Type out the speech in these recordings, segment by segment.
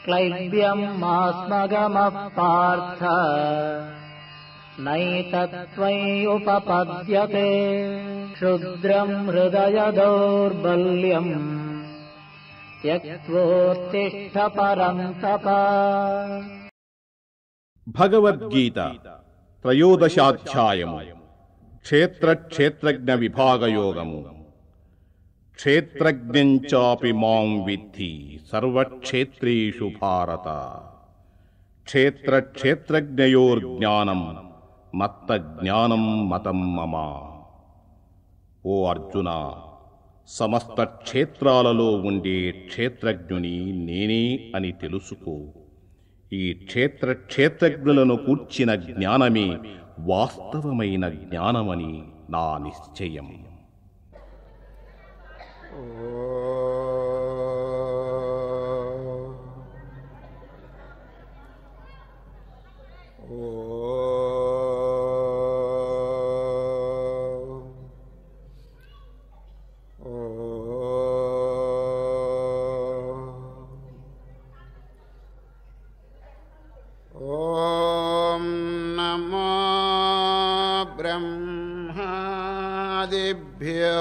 क्लैब्यम् मास्मगमः पार्थ नैतत्त्वय्युपपद्यते क्षुद्रम् हृदय दौर्बल्यम् त्यक्त्वोत्तिष्ठ परन्तप భగవద్గీత త్రయోదశాధ్యాయము క్షేత్ర క్షేత్రజ్ఞ విభాగయోగము క్షేత్రజ్ఞంచాపి మాం విద్ధి సర్వక్షేత్రేషు భారత క్షేత్ర క్షేత్రజ్ఞయోర్జ్ఞానం మత్త జ్ఞానం మతం మమ ఓ అర్జున సమస్త క్షేత్రాలలో ఉండే క్షేత్రజ్ఞుని నేనే అని తెలుసుకో ఈ క్షేత్ర క్షేత్రజ్ఞులను కూర్చిన జ్ఞానమే వాస్తవమైన జ్ఞానమని నా నిశ్చయం ॐ नमो ब्रह्मादिभ्यो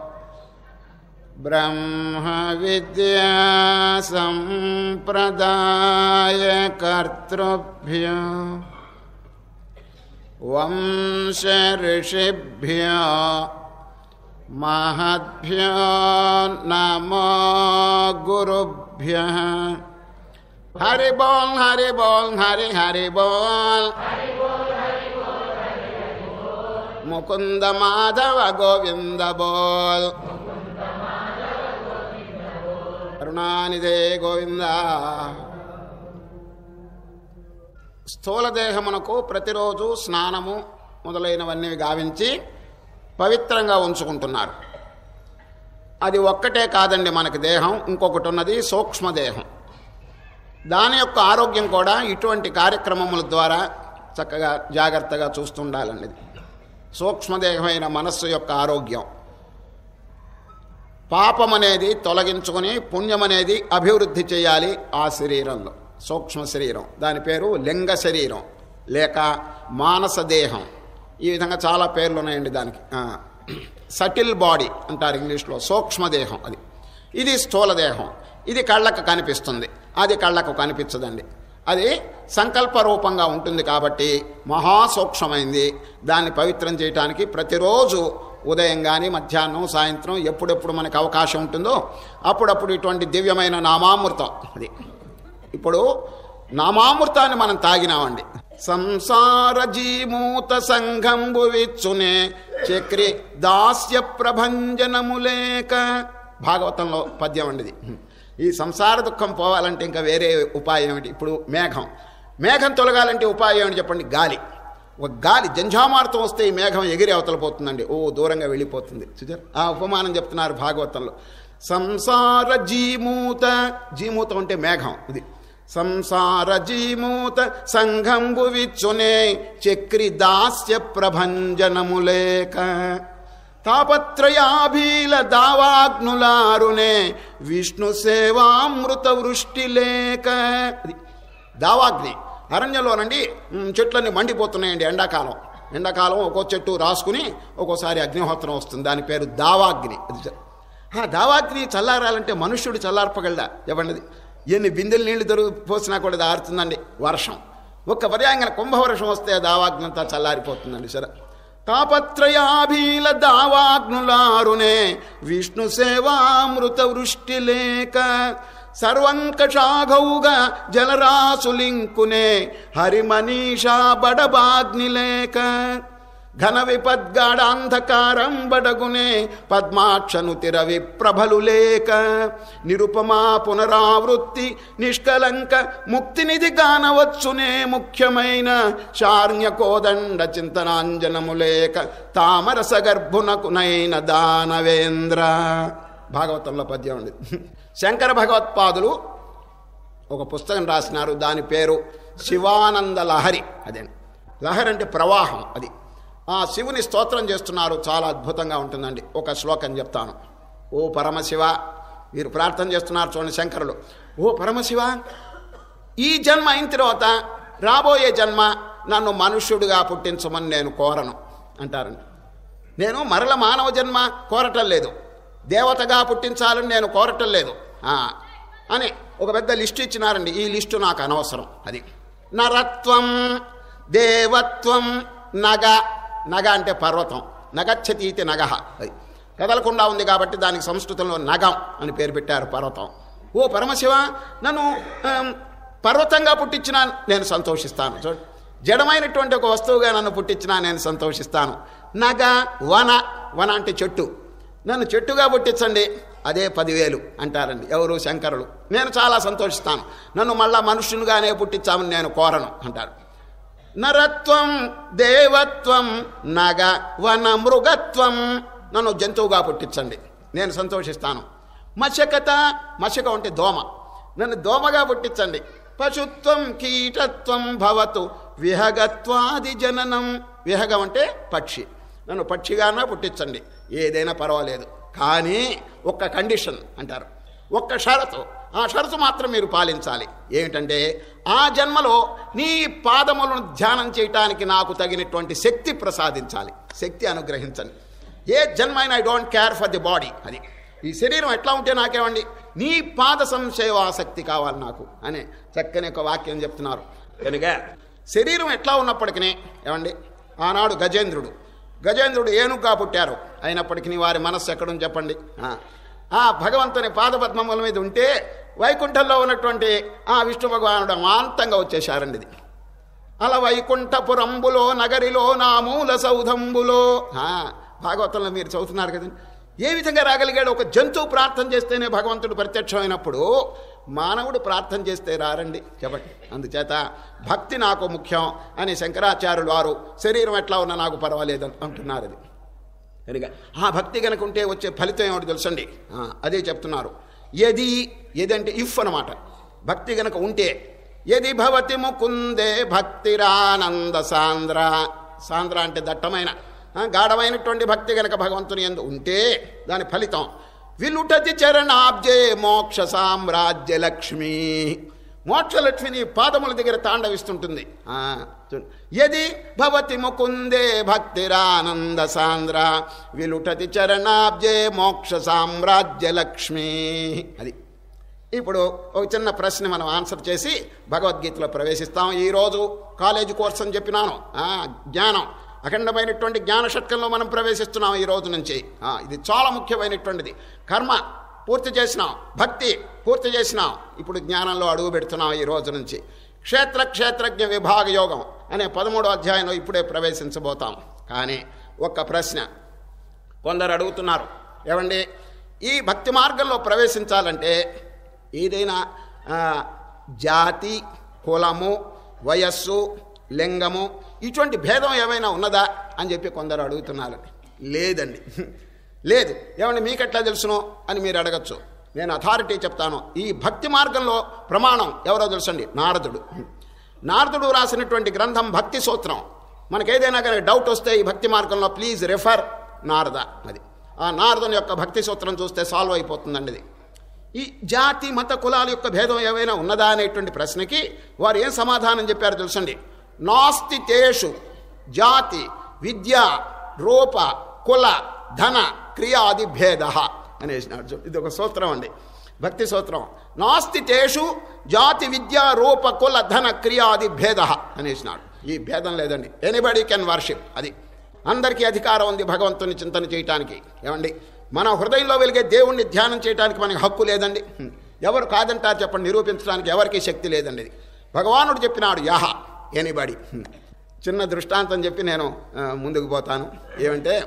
ब्रह्मविद्यासम्प्रदायकर्तृभ्यो वंशऋषिभ्यो महद्भ्यो नमो गुरुभ्यः हरि बोल हरि बोल हरि हरि बोल मुकुंद माधव गोविंद बोल కరుణానిదే గోవింద స్థూల దేహమునకు ప్రతిరోజు స్నానము మొదలైనవన్నీ గావించి పవిత్రంగా ఉంచుకుంటున్నారు అది ఒక్కటే కాదండి మనకి దేహం ఇంకొకటి ఉన్నది సూక్ష్మదేహం దాని యొక్క ఆరోగ్యం కూడా ఇటువంటి కార్యక్రమముల ద్వారా చక్కగా జాగ్రత్తగా చూస్తుండాలండి సూక్ష్మదేహమైన మనస్సు యొక్క ఆరోగ్యం పాపం అనేది తొలగించుకొని పుణ్యం అనేది అభివృద్ధి చేయాలి ఆ శరీరంలో సూక్ష్మ శరీరం దాని పేరు లింగ శరీరం లేక మానస దేహం ఈ విధంగా చాలా పేర్లు ఉన్నాయండి దానికి సటిల్ బాడీ అంటారు ఇంగ్లీష్లో సూక్ష్మదేహం అది ఇది స్థూల దేహం ఇది కళ్ళకు కనిపిస్తుంది అది కళ్ళకు కనిపించదండి అది సంకల్ప రూపంగా ఉంటుంది కాబట్టి మహాసూక్ష్మమైంది దాన్ని పవిత్రం చేయడానికి ప్రతిరోజు ఉదయం కానీ మధ్యాహ్నం సాయంత్రం ఎప్పుడెప్పుడు మనకు అవకాశం ఉంటుందో అప్పుడప్పుడు ఇటువంటి దివ్యమైన నామామృతం అది ఇప్పుడు నామామృతాన్ని మనం తాగినామండి సంసార జీమూత సంఘంబు విచ్చునే చక్రి దాస్య ప్రభంజనములేక భాగవతంలో పద్యం అండి ఇది ఈ సంసార దుఃఖం పోవాలంటే ఇంకా వేరే ఉపాయం ఏమిటి ఇప్పుడు మేఘం మేఘం తొలగాలంటే ఉపాయం ఏమిటి చెప్పండి గాలి ఒక గాలి జంఝామార్తం వస్తే ఈ మేఘం ఎగిరి అవతల పోతుందండి ఓ దూరంగా వెళ్ళిపోతుంది చూచారు ఆ ఉపమానం చెప్తున్నారు భాగవతంలో సంసార జీమూత జీమూతం అంటే మేఘం ఇది సంసార జీమూత సంఘంబు విచ్చునే చక్రి దాస్య ప్రభంజనములేక తాపత్రయాభీల దావాగ్నులారునే విష్ణు సేవామృత వృష్టి లేక అది దావాగ్ని అరణ్యంలోనండి మ్, చెట్లన్నీ మండిపోతున్నాయండి ఎండాకాలం ఎండాకాలం ఒక్కో చెట్టు రాసుకుని ఒక్కోసారి అగ్నిహోత్రం వస్తుంది దాని పేరు దావాగ్ని అది చ- ఆ దావాగ్ని చల్లారాలంటే మనుష్యుడు చల్లార్పగలడా ఇవ్వండి ఎన్ని బిందెలు నీళ్లు దొరికి పోసినా కూడా ఇది ఆరుతుందండి వర్షం ఒక్క పర్యాంగన కుంభవర్షం వస్తే ఆ దావాగ్ని అంతా చల్లారిపోతుందండి సరే తాపత్రయాభీల దావాగ్నులారునే విష్ణు సేవామృత వృష్టి లేక సర్వంకషాఘౌగా జలరాసులింకునే హరిమనీషా బడబాగ్ని లేక ఘన విపద్గాఢాంధకారం బడగునే పద్మాక్షను తిరవి ప్రభలు లేక నిరుపమా పునరావృత్తి నిష్కలంక ముక్తినిధి గానవచ్చునే ముఖ్యమైన శార్ణ్య కోదండ చింతనాంజనము లేక తామరస గర్భునకునైన దానవేంద్ర భాగవతంలో పద్యం ఉంది శంకర భగవత్పాదులు ఒక పుస్తకం రాసినారు దాని పేరు శివానంద లహరి అదే లహరి అంటే ప్రవాహం అది ఆ శివుని స్తోత్రం చేస్తున్నారు చాలా అద్భుతంగా ఉంటుందండి ఒక శ్లోకం చెప్తాను ఓ పరమశివ వీరు ప్రార్థన చేస్తున్నారు చూడండి శంకరులు ఓ పరమశివ ఈ జన్మ అయిన తర్వాత రాబోయే జన్మ నన్ను మనుష్యుడిగా పుట్టించమని నేను కోరను అంటారండి నేను మరల మానవ జన్మ కోరటం లేదు దేవతగా పుట్టించాలని నేను కోరటం లేదు ఆ, అని ఒక పెద్ద లిస్టు ఇచ్చినారండి ఈ లిస్టు నాకు అనవసరం అది నరత్వం దేవత్వం నగ నగ అంటే పర్వతం నగచ్చతీతి నగ అది కదలకుండా ఉంది కాబట్టి దానికి సంస్కృతంలో నగం అని పేరు పెట్టారు పర్వతం ఓ పరమశివ నన్ను ఆమ్, పర్వతంగా పుట్టించినా నేను సంతోషిస్తాను చూడు జడమైనటువంటి ఒక వస్తువుగా నన్ను పుట్టించినా నేను సంతోషిస్తాను నగ వన వన అంటే చెట్టు నన్ను చెట్టుగా పుట్టించండి అదే పదివేలు అంటారండి ఎవరు శంకరులు నేను చాలా సంతోషిస్తాను నన్ను మళ్ళా మనుష్యునిగానే పుట్టించామని నేను కోరను అంటారు నరత్వం దేవత్వం నగ వన మృగత్వం నన్ను జంతువుగా పుట్టించండి నేను సంతోషిస్తాను మశకత మశకం అంటే దోమ నన్ను దోమగా పుట్టించండి పశుత్వం కీటత్వం భవతు విహగత్వాది జననం విహగం అంటే పక్షి నన్ను పక్షిగానే పుట్టించండి ఏదైనా పర్వాలేదు కానీ ఒక్క కండిషన్ అంటారు ఒక్క షరతు ఆ షరతు మాత్రం మీరు పాలించాలి ఏమిటంటే ఆ జన్మలో నీ పాదములను ధ్యానం చేయటానికి నాకు తగినటువంటి శక్తి ప్రసాదించాలి శక్తి అనుగ్రహించండి ఏ జన్మ అయినా I don't care for the body అది ఈ శరీరం ఎట్లా ఉంటే నాకేమండి నీ పాద సంశయవాసక్తి కావాలి నాకు అని చక్కని ఒక వాక్యం చెప్తున్నారు కనుక శరీరం ఎట్లా ఉన్నప్పటికీ ఏమండి ఆనాడు గజేంద్రుడు గజేంద్రుడు ఏనుగుగా పుట్టారు అయినప్పటికీ వారి మనస్సు ఎక్కడుంది చెప్పండి ఆ, ఆ భగవంతుని పాదపద్మముల మీద ఉంటే వైకుంఠంలో ఉన్నటువంటి ఆ విష్ణు భగవానుడు అమాంతంగా వచ్చేశారండి ఇది అల వైకుంఠపురంబులో నగరిలో నా మూల సౌధంబులో ఆ, భాగవతంలో మీరు చదువుతున్నారు కదండి ఏ విధంగా రాగలిగాడు ఒక జంతువు ప్రార్థన చేస్తేనే భగవంతుడు ప్రత్యక్షమైనప్పుడు మానవుడు ప్రార్థన చేస్తే రారండి చెప్పండి అందుచేత భక్తి నాకు ముఖ్యం అని శంకరాచార్యులు వారు శరీరం ఎట్లా ఉన్నా నాకు పర్వాలేదు అంటున్నారు అది కనుక ఆ భక్తి కనుక ఉంటే వచ్చే ఫలితం ఏమిటి తెలుసండి ఆ, అదే చెప్తున్నారు ఎది ఎదంటే ఇఫ్ అనమాట భక్తి గనక ఉంటే ఎది భవతి ముకుందే భక్తిరానంద సాంద్ర సాంద్ర అంటే దట్టమైన ఆ, గాఢమైనటువంటి భక్తి గనక భగవంతుని ఎందు ఉంటే దాని ఫలితం విలుటతి చరణాబ్జే మోక్ష సామ్రాజ్య లక్ష్మి మోక్షలక్ష్మిని పాదముల దగ్గర తాండవిస్తుంటుంది ఆ, చూడు. యది భవతి ముకుందే భక్తిరానంద సాంద్ర విలుటతి చరణాబ్జే మోక్ష సామ్రాజ్య లక్ష్మి అది ఇప్పుడు ఒక చిన్న ప్రశ్న మనం ఆన్సర్ చేసి భగవద్గీతలో ప్రవేశిస్తాం ఈరోజు కాలేజీ కోర్స్ అని చెప్పినాను ఆ, జ్ఞానం అఖండమైనటువంటి జ్ఞాన షట్కంలో మనం ప్రవేశిస్తున్నాం ఈ రోజు నుంచి ఆ, ఇది చాలా ముఖ్యమైనటువంటిది కర్మ పూర్తి చేసినాం భక్తి పూర్తి చేసినాం ఇప్పుడు జ్ఞానంలో అడుగు పెడుతున్నాం ఈ రోజు నుంచి క్షేత్ర క్షేత్రజ్ఞ విభాగ యోగం అనే పదమూడో అధ్యాయంలో ఇప్పుడే ప్రవేశించబోతాం కానీ ఒక్క ప్రశ్న కొందరు అడుగుతున్నారు ఏమండి ఈ భక్తి మార్గంలో ప్రవేశించాలంటే ఏదైనా ఆ, జాతి కులము వయస్సు లింగము ఇటువంటి భేదం ఏమైనా ఉన్నదా అని చెప్పి కొందరు అడుగుతున్నారండి లేదండి లేదు ఏమండి మీకెట్లా తెలుసును అని మీరు అడగచ్చు నేను అథారిటీ చెప్తాను ఈ భక్తి మార్గంలో ప్రమాణం ఎవరో తెలుసండి నారదుడు నారదుడు రాసినటువంటి గ్రంథం భక్తి సూత్రం మనకేదైనా కానీ డౌట్ వస్తే ఈ భక్తి మార్గంలో ప్లీజ్ రెఫర్ నారద అది ఆ నారదుని యొక్క భక్తి సూత్రం చూస్తే సాల్వ్ అయిపోతుందండి ఇది ఈ జాతి మత కులాల యొక్క భేదం ఏమైనా ఉన్నదా అనేటువంటి ప్రశ్నకి వారు ఏం సమాధానం చెప్పారు తెలుసండి నాస్తి తేషు జాతి విద్య రూప కుల ధన క్రియాది భేద అనేసినాడు చూ- ఇది ఒక సూత్రం అండి భక్తి సూత్రం నాస్తి తేషు జాతి విద్య రూప కుల ధన క్రియాది భేద అనేసినాడు ఈ భేదం లేదండి ఎనీబడి కెన్ వర్షిప్ అది అందరికీ అధికారం ఉంది భగవంతుని చింతన చేయటానికి ఏమండి మన హృదయంలో వెలిగే దేవుణ్ణి ధ్యానం చేయడానికి మనకి హక్కు లేదండి హ్మ్. ఎవరు కాదంటారు చెప్పండి నిరూపించడానికి ఎవరికీ శక్తి లేదండి ఇది భగవానుడు చెప్పినాడు యహ ఎనీబడి హ్మ్. చిన్న దృష్టాంతం చెప్పి నేను ఆ, ముందుకు పోతాను ఏమంటే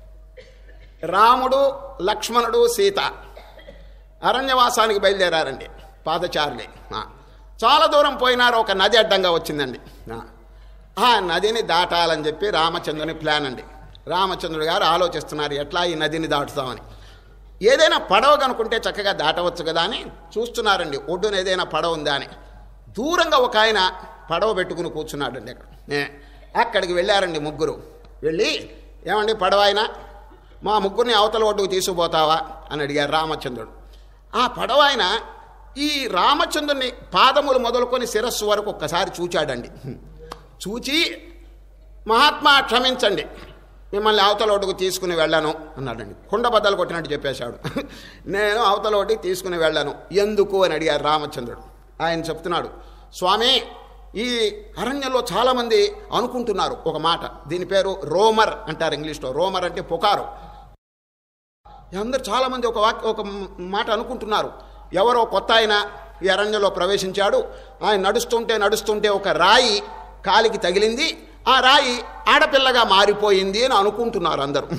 రాముడు లక్ష్మణుడు సీత అరణ్యవాసానికి బయలుదేరారండి పాదచారులే ఆ. చాలా దూరం పోయినారు ఒక నది అడ్డంగా వచ్చిందండి ఆ. ఆ నదిని దాటాలని చెప్పి రామచంద్రుని ప్లాన్ అండి రామచంద్రుడు గారు ఆలోచిస్తున్నారు ఎట్లా ఈ నదిని దాటుతామని ఏదైనా పడవ కనుకుంటే చక్కగా దాటవచ్చు కదా అని చూస్తున్నారండి ఒడ్డున ఏదైనా పడవ ఉందా అని దూరంగా ఒక ఆయన పడవ పెట్టుకుని కూర్చున్నాడండి అక్కడ నే అక్కడికి వెళ్ళారండి ముగ్గురు వెళ్ళి ఏమండి పడవ ఆయన మా ముగ్గురిని అవతల ఒడ్డుకు తీసుకుపోతావా అని అడిగారు రామచంద్రుడు ఆ పడవ ఆయన ఈ రామచంద్రుని పాదములు మొదలుకొని శిరస్సు వరకు ఒక్కసారి చూచాడండి చూచి మహాత్మా క్షమించండి మిమ్మల్ని అవతల ఒడ్డుకు తీసుకుని వెళ్ళాను అన్నాడండి కుండ బద్దలు కొట్టినట్టు చెప్పేశాడు నేను అవతల ఒడ్డుకి తీసుకుని వెళ్ళాను ఎందుకు అని అడిగారు రామచంద్రుడు ఆయన చెప్తున్నాడు స్వామి ఈ అరణ్యంలో చాలామంది అనుకుంటున్నారు ఒక మాట దీని పేరు రోమర్ అంటారు ఇంగ్లీష్లో రోమర్ అంటే పుకారు అందరు చాలామంది ఒక వాక్య ఒక మాట అనుకుంటున్నారు ఎవరో కొత్త ఆయన ఈ అరణ్యంలో ప్రవేశించాడు ఆయన నడుస్తుంటే నడుస్తుంటే ఒక రాయి కాలికి తగిలింది ఆ రాయి ఆడపిల్లగా మారిపోయింది అని అనుకుంటున్నారు అందరూ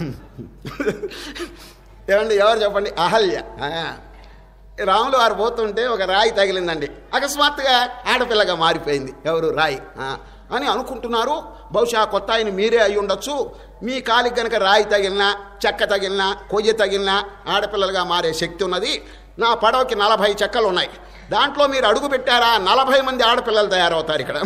ఏమండి ఎవరు చెప్పండి అహల్య ఆ. రాములు వారు పోతుంటే ఒక రాయి తగిలిందండి అకస్మాత్తుగా ఆడపిల్లగా మారిపోయింది ఎవరు రాయి ఆ. అని అనుకుంటున్నారు బహుశా కొత్త ఆయన మీరే అయి ఉండొచ్చు మీ కాలికి గనక రాయి తగిలినా చెక్క తగిలినా కొయ్య తగిలినా ఆడపిల్లలుగా మారే శక్తి ఉన్నది నా పడవకి నలభై చెక్కలు ఉన్నాయి దాంట్లో మీరు అడుగు పెట్టారా నలభై మంది ఆడపిల్లలు తయారవుతారు ఇక్కడ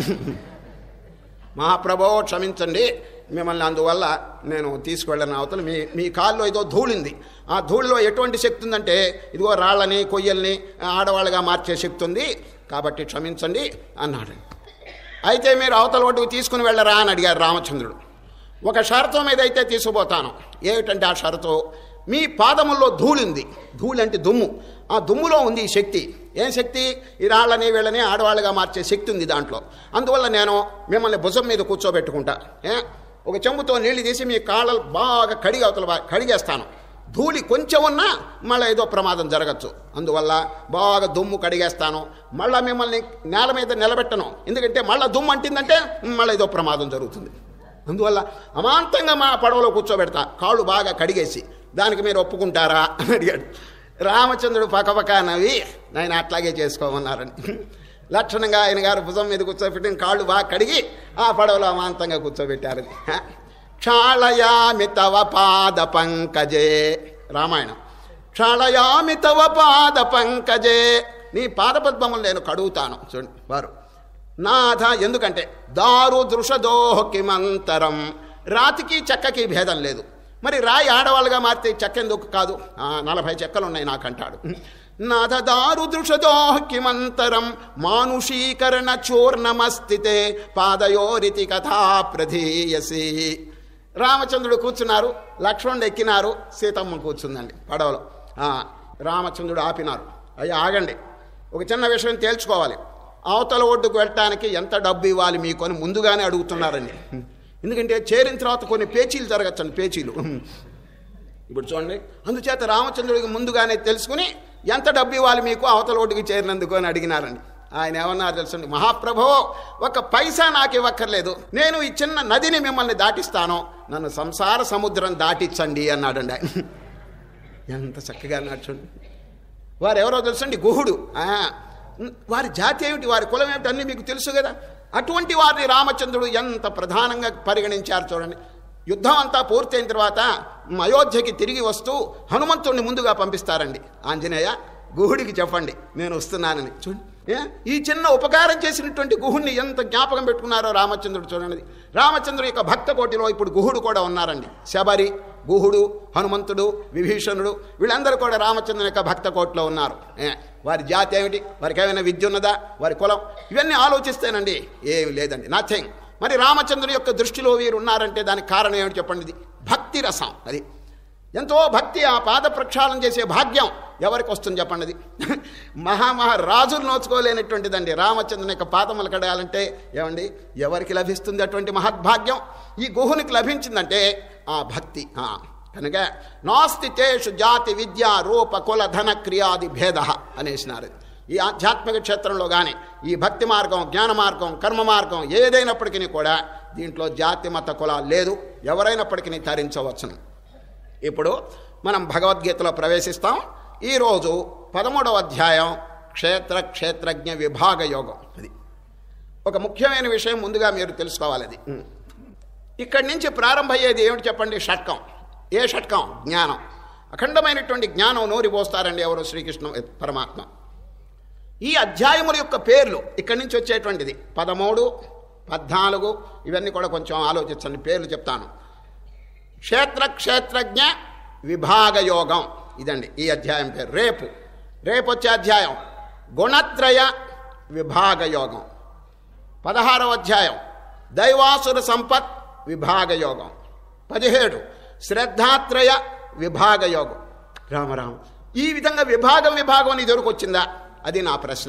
మహాప్రభో క్షమించండి మిమ్మల్ని అందువల్ల నేను తీసుకువెళ్ళను అవతల మీ మీ కాల్లో ఏదో ధూళింది ఆ ధూళిలో ఎటువంటి శక్తి ఉందంటే ఇదిగో రాళ్ళని కొయ్యల్ని ఆడవాళ్ళగా మార్చే శక్తి ఉంది కాబట్టి క్షమించండి అన్నాడు అయితే మీరు అవతల ఒడ్డుకు తీసుకుని వెళ్ళరా అని అడిగారు రామచంద్రుడు ఒక షరతు మీద అయితే తీసుకుపోతాను ఏమిటంటే ఆ షరతు మీ పాదముల్లో ధూళింది ధూళి అంటే దుమ్ము ఆ దుమ్ములో ఉంది ఈ శక్తి ఏం శక్తి ఈ రాళ్ళని వీళ్ళని ఆడవాళ్ళగా మార్చే శక్తి ఉంది దాంట్లో అందువల్ల నేను మిమ్మల్ని భుజం మీద కూర్చోబెట్టుకుంటా ఏ ఒక చెంబుతో నీళ్లు తీసి మీ కాళ్ళలు బాగా కడిగి అవతల బా- కడిగేస్తాను ధూళి కొంచెం ఉన్నా మళ్ళీ ఏదో ప్రమాదం జరగచ్చు అందువల్ల బాగా దుమ్ము కడిగేస్తాను మళ్ళీ మిమ్మల్ని నేల మీద నిలబెట్టను ఎందుకంటే మళ్ళీ దుమ్ము అంటిందంటే మళ్ళీ ఏదో ప్రమాదం జరుగుతుంది అందువల్ల అమాంతంగా మా పడవలో కూర్చోబెడతా కాళ్ళు బాగా కడిగేసి దానికి మీరు ఒప్పుకుంటారా అని అడిగాడు రామచంద్రుడు పక్కపక్క నవ్వి నేను అట్లాగే చేసుకోమన్నారని లక్షణంగా ఆయన గారు భుజం మీద కూర్చోబెట్టిన కాళ్ళు బాగా కడిగి ఆ పడవలో అమాంతంగా కూర్చోబెట్టారు హ? క్షాళయామి తవ పాద పంకజే రామాయణం క్షాళయామి తవ పాద పంకజే నీ పాదపద్మములు నేను కడుగుతాను చూడండి వారు నాథ ఎందుకంటే దారు దృషదోహకిమంతరం రాతికి చెక్కకి భేదం లేదు మరి రాయి ఆడవాళ్ళుగా మారితే చెక్క ఎందుకు కాదు ఆ, నలభై చెక్కలు ఉన్నాయి నాకంటాడు నాథ దారు దృషదోహకిమంతరం మానుషీకరణ చూర్ణమస్థితే పాదయోరితి కథా ప్రధీయసి రామచంద్రుడు కూర్చున్నారు లక్ష్మణుడు ఎక్కినారు సీతమ్మ కూర్చుందండి పడవలో ఆ, రామచంద్రుడు ఆపినారు అయ్యా ఆగండి ఒక చిన్న విషయం తేల్చుకోవాలి అవతల ఒడ్డుకు వెళ్ళటానికి ఎంత డబ్బు ఇవ్వాలి మీకు అని ముందుగానే అడుగుతున్నారండి ఎందుకంటే చేరిన తర్వాత కొన్ని పేచీలు జరగచ్చండి పేచీలు ఇప్పుడు చూడండి అందుచేత రామచంద్రుడికి ముందుగానే తెలుసుకుని ఎంత డబ్బు ఇవ్వాలి మీకు అవతల ఒడ్డుకి చేరినందుకు అని అడిగినారండి ఆయన ఏమన్నారు తెలుసండి మహాప్రభో ఒక పైసా నాకు ఇవ్వక్కర్లేదు నేను ఈ చిన్న నదిని మిమ్మల్ని దాటిస్తాను నన్ను సంసార సముద్రం దాటించండి అన్నాడండి ఆయన ఎంత చక్కగా అన్నాడు చూడండి వారు ఎవరో తెలుసండి గుహుడు ఆ, వారి జాతి ఏమిటి వారి కులం ఏమిటి అన్నీ మీకు తెలుసు కదా అటువంటి వారిని రామచంద్రుడు ఎంత ప్రధానంగా పరిగణించారు చూడండి యుద్ధం అంతా పూర్తయిన తర్వాత అయోధ్యకి తిరిగి వస్తూ హనుమంతుడిని ముందుగా పంపిస్తారండి ఆంజనేయ గుహుడికి చెప్పండి నేను వస్తున్నానని చూడండి ఏ? ఈ చిన్న ఉపకారం చేసినటువంటి గుహుడిని ఎంత జ్ఞాపకం పెట్టుకున్నారో రామచంద్రుడు చూడండి రామచంద్రుడి యొక్క భక్త కోటిలో ఇప్పుడు గుహుడు కూడా ఉన్నారండి శబరి గుహుడు హనుమంతుడు విభీషణుడు వీళ్ళందరూ కూడా రామచంద్రుని యొక్క భక్త కోటిలో ఉన్నారు ఏ? వారి జాతి ఏమిటి వారికి ఏమైనా విద్య ఉన్నదా వారి కులం ఇవన్నీ ఆలోచిస్తేనండి ఏమి లేదండి నథింగ్ మరి రామచంద్రుని యొక్క దృష్టిలో వీరు ఉన్నారంటే దానికి కారణం ఏమిటి చెప్పండి ఇది భక్తి రసం అది ఎంతో భక్తి ఆ పాద ప్రక్షాళన చేసే భాగ్యం ఎవరికి వస్తుంది చెప్పండి అది మహామహా రాజులు నోచుకోలేనటువంటిదండి రామచంద్రుని యొక్క పాదములు కడగాలంటే ఏమండి ఎవరికి లభిస్తుంది అటువంటి మహద్భాగ్యం ఈ గుహునికి లభించిందంటే ఆ భక్తి ఆ, కనుక నాస్తి తేషు జాతి విద్య రూప కుల ధన క్రియాది భేద అనేసినారు ఈ ఆధ్యాత్మిక క్షేత్రంలో కానీ ఈ భక్తి మార్గం జ్ఞాన మార్గం కర్మ మార్గం ఏదైనప్పటికీ కూడా దీంట్లో జాతి మత కులాలు లేదు ఎవరైనప్పటికీ తరించవచ్చును ఇప్పుడు మనం భగవద్గీతలో ప్రవేశిస్తాం ఈరోజు పదమూడవ అధ్యాయం క్షేత్ర క్షేత్రజ్ఞ విభాగ యోగం అది ఒక ముఖ్యమైన విషయం ముందుగా మీరు తెలుసుకోవాలి అది ఇక్కడి నుంచి ప్రారంభమయ్యేది ఏమిటి చెప్పండి షట్కం ఏ షట్కం జ్ఞానం అఖండమైనటువంటి జ్ఞానం నోరి పోస్తారండి ఎవరు శ్రీకృష్ణ పరమాత్మ ఈ అధ్యాయముల యొక్క పేర్లు ఇక్కడి నుంచి వచ్చేటువంటిది పదమూడు పద్నాలుగు ఇవన్నీ కూడా కొంచెం ఆలోచించండి పేర్లు చెప్తాను క్షేత్ర క్షేత్రజ్ఞ విభాగ యోగం ఇదండి ఈ అధ్యాయం పేరు రేపు రేపు వచ్చే అధ్యాయం గుణత్రయ విభాగ యోగం పదహారవ అధ్యాయం దైవాసుర సంపత్ విభాగ యోగం పదిహేడు శ్రద్ధాత్రయ విభాగ యోగం రామరామ ఈ విధంగా విభాగం విభాగం అని దొరికొచ్చిందా అది నా ప్రశ్న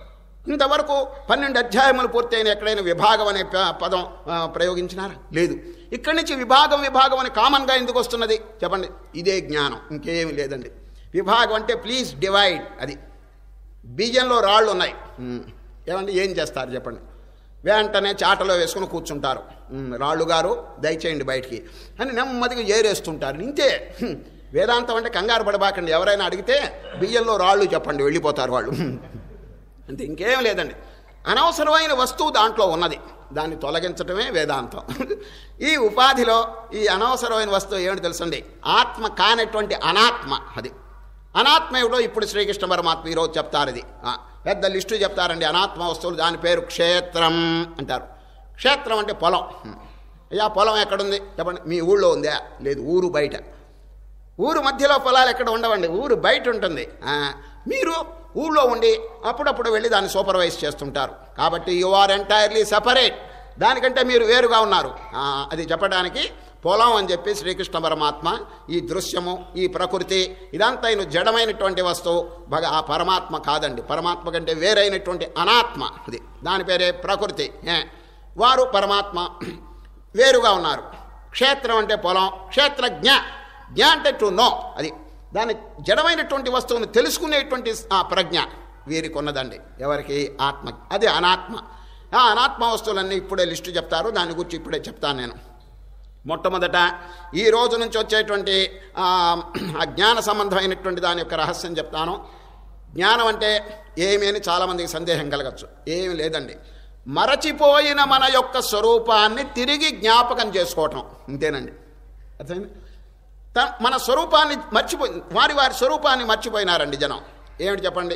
ఇంతవరకు పన్నెండు అధ్యాయములు పూర్తయిన ఎక్కడైనా విభాగం అనే ప- పదం ఆ, ప్రయోగించినారా లేదు ఇక్కడి నుంచి విభాగం విభాగం అని కామన్గా ఎందుకు వస్తున్నది చెప్పండి ఇదే జ్ఞానం ఇంకేమీ లేదండి విభాగం అంటే ప్లీజ్ డివైడ్ అది బియ్యంలో రాళ్ళు ఉన్నాయి ఉమ్, ఏమండి ఏం చేస్తారు చెప్పండి వెంటనే చాటలో వేసుకుని కూర్చుంటారు ఉమ్, రాళ్ళు గారు దయచేయండి బయటికి అని నెమ్మదిగా ఏరేస్తుంటారు ఇంతే హ్మ్. వేదాంతం అంటే కంగారు పడబాకండి ఎవరైనా అడిగితే బియ్యంలో రాళ్ళు చెప్పండి వెళ్ళిపోతారు వాళ్ళు అంతే ఇంకేం లేదండి అనవసరమైన వస్తువు దాంట్లో ఉన్నది దాన్ని తొలగించటమే వేదాంతం ఈ ఉపాధిలో ఈ అనవసరమైన వస్తువు ఏమిటి తెలుసండి ఆత్మ కానటువంటి అనాత్మ అది అనాత్మ ఏమిటో ఇప్పుడు శ్రీకృష్ణ పరమాత్మ ఈరోజు చెప్తారు ఇది ఆ, పెద్ద లిస్టు చెప్తారండి అనాత్మ వస్తువులు దాని పేరు క్షేత్రం అంటారు క్షేత్రం అంటే పొలం అయ్యా పొలం ఎక్కడుంది చెప్పండి మీ ఊళ్ళో ఉందా లేదు ఊరు బయట ఊరు మధ్యలో పొలాలు ఎక్కడ ఉండవండి ఊరు బయట ఉంటుంది ఆ, మీరు ఊళ్ళో ఉండి అప్పుడప్పుడు వెళ్ళి దాన్ని సూపర్వైజ్ చేస్తుంటారు కాబట్టి యు ఆర్ ఎంటైర్లీ సపరేట్ దానికంటే మీరు వేరుగా ఉన్నారు ఆ, అది చెప్పడానికి పొలం అని చెప్పి శ్రీకృష్ణ పరమాత్మ ఈ దృశ్యము ఈ ప్రకృతి ఇదంతా ఆయన జడమైనటువంటి వస్తువు భగ ఆ పరమాత్మ కాదండి పరమాత్మ కంటే వేరైనటువంటి అనాత్మ అది దాని పేరే ప్రకృతి ఏ, వారు పరమాత్మ వేరుగా ఉన్నారు క్షేత్రం అంటే పొలం క్షేత్రజ్ఞ జ్ఞ అంటే టు నో అది దాని జడమైనటువంటి వస్తువును తెలుసుకునేటువంటి ఆ ప్రజ్ఞ వీరికి ఉన్నదండి ఎవరికి ఆత్మ అది అనాత్మ ఆ అనాత్మ వస్తువులన్నీ ఇప్పుడే లిస్టు చెప్తారు దాని గురించి ఇప్పుడే చెప్తాను నేను మొట్టమొదట ఈ రోజు నుంచి వచ్చేటువంటి ఆ, ఆ జ్ఞాన సంబంధమైనటువంటి దాని యొక్క రహస్యం చెప్తాను జ్ఞానం అంటే ఏమి అని చాలామందికి సందేహం కలగచ్చు ఏమి లేదండి మరచిపోయిన మన యొక్క స్వరూపాన్ని తిరిగి జ్ఞాపకం చేసుకోవటం అంతేనండి అర్థమైంది త- మన స్వరూపాన్ని మర్చిపోయి వారి వారి స్వరూపాన్ని మర్చిపోయినారండి జనం ఏమిటి చెప్పండి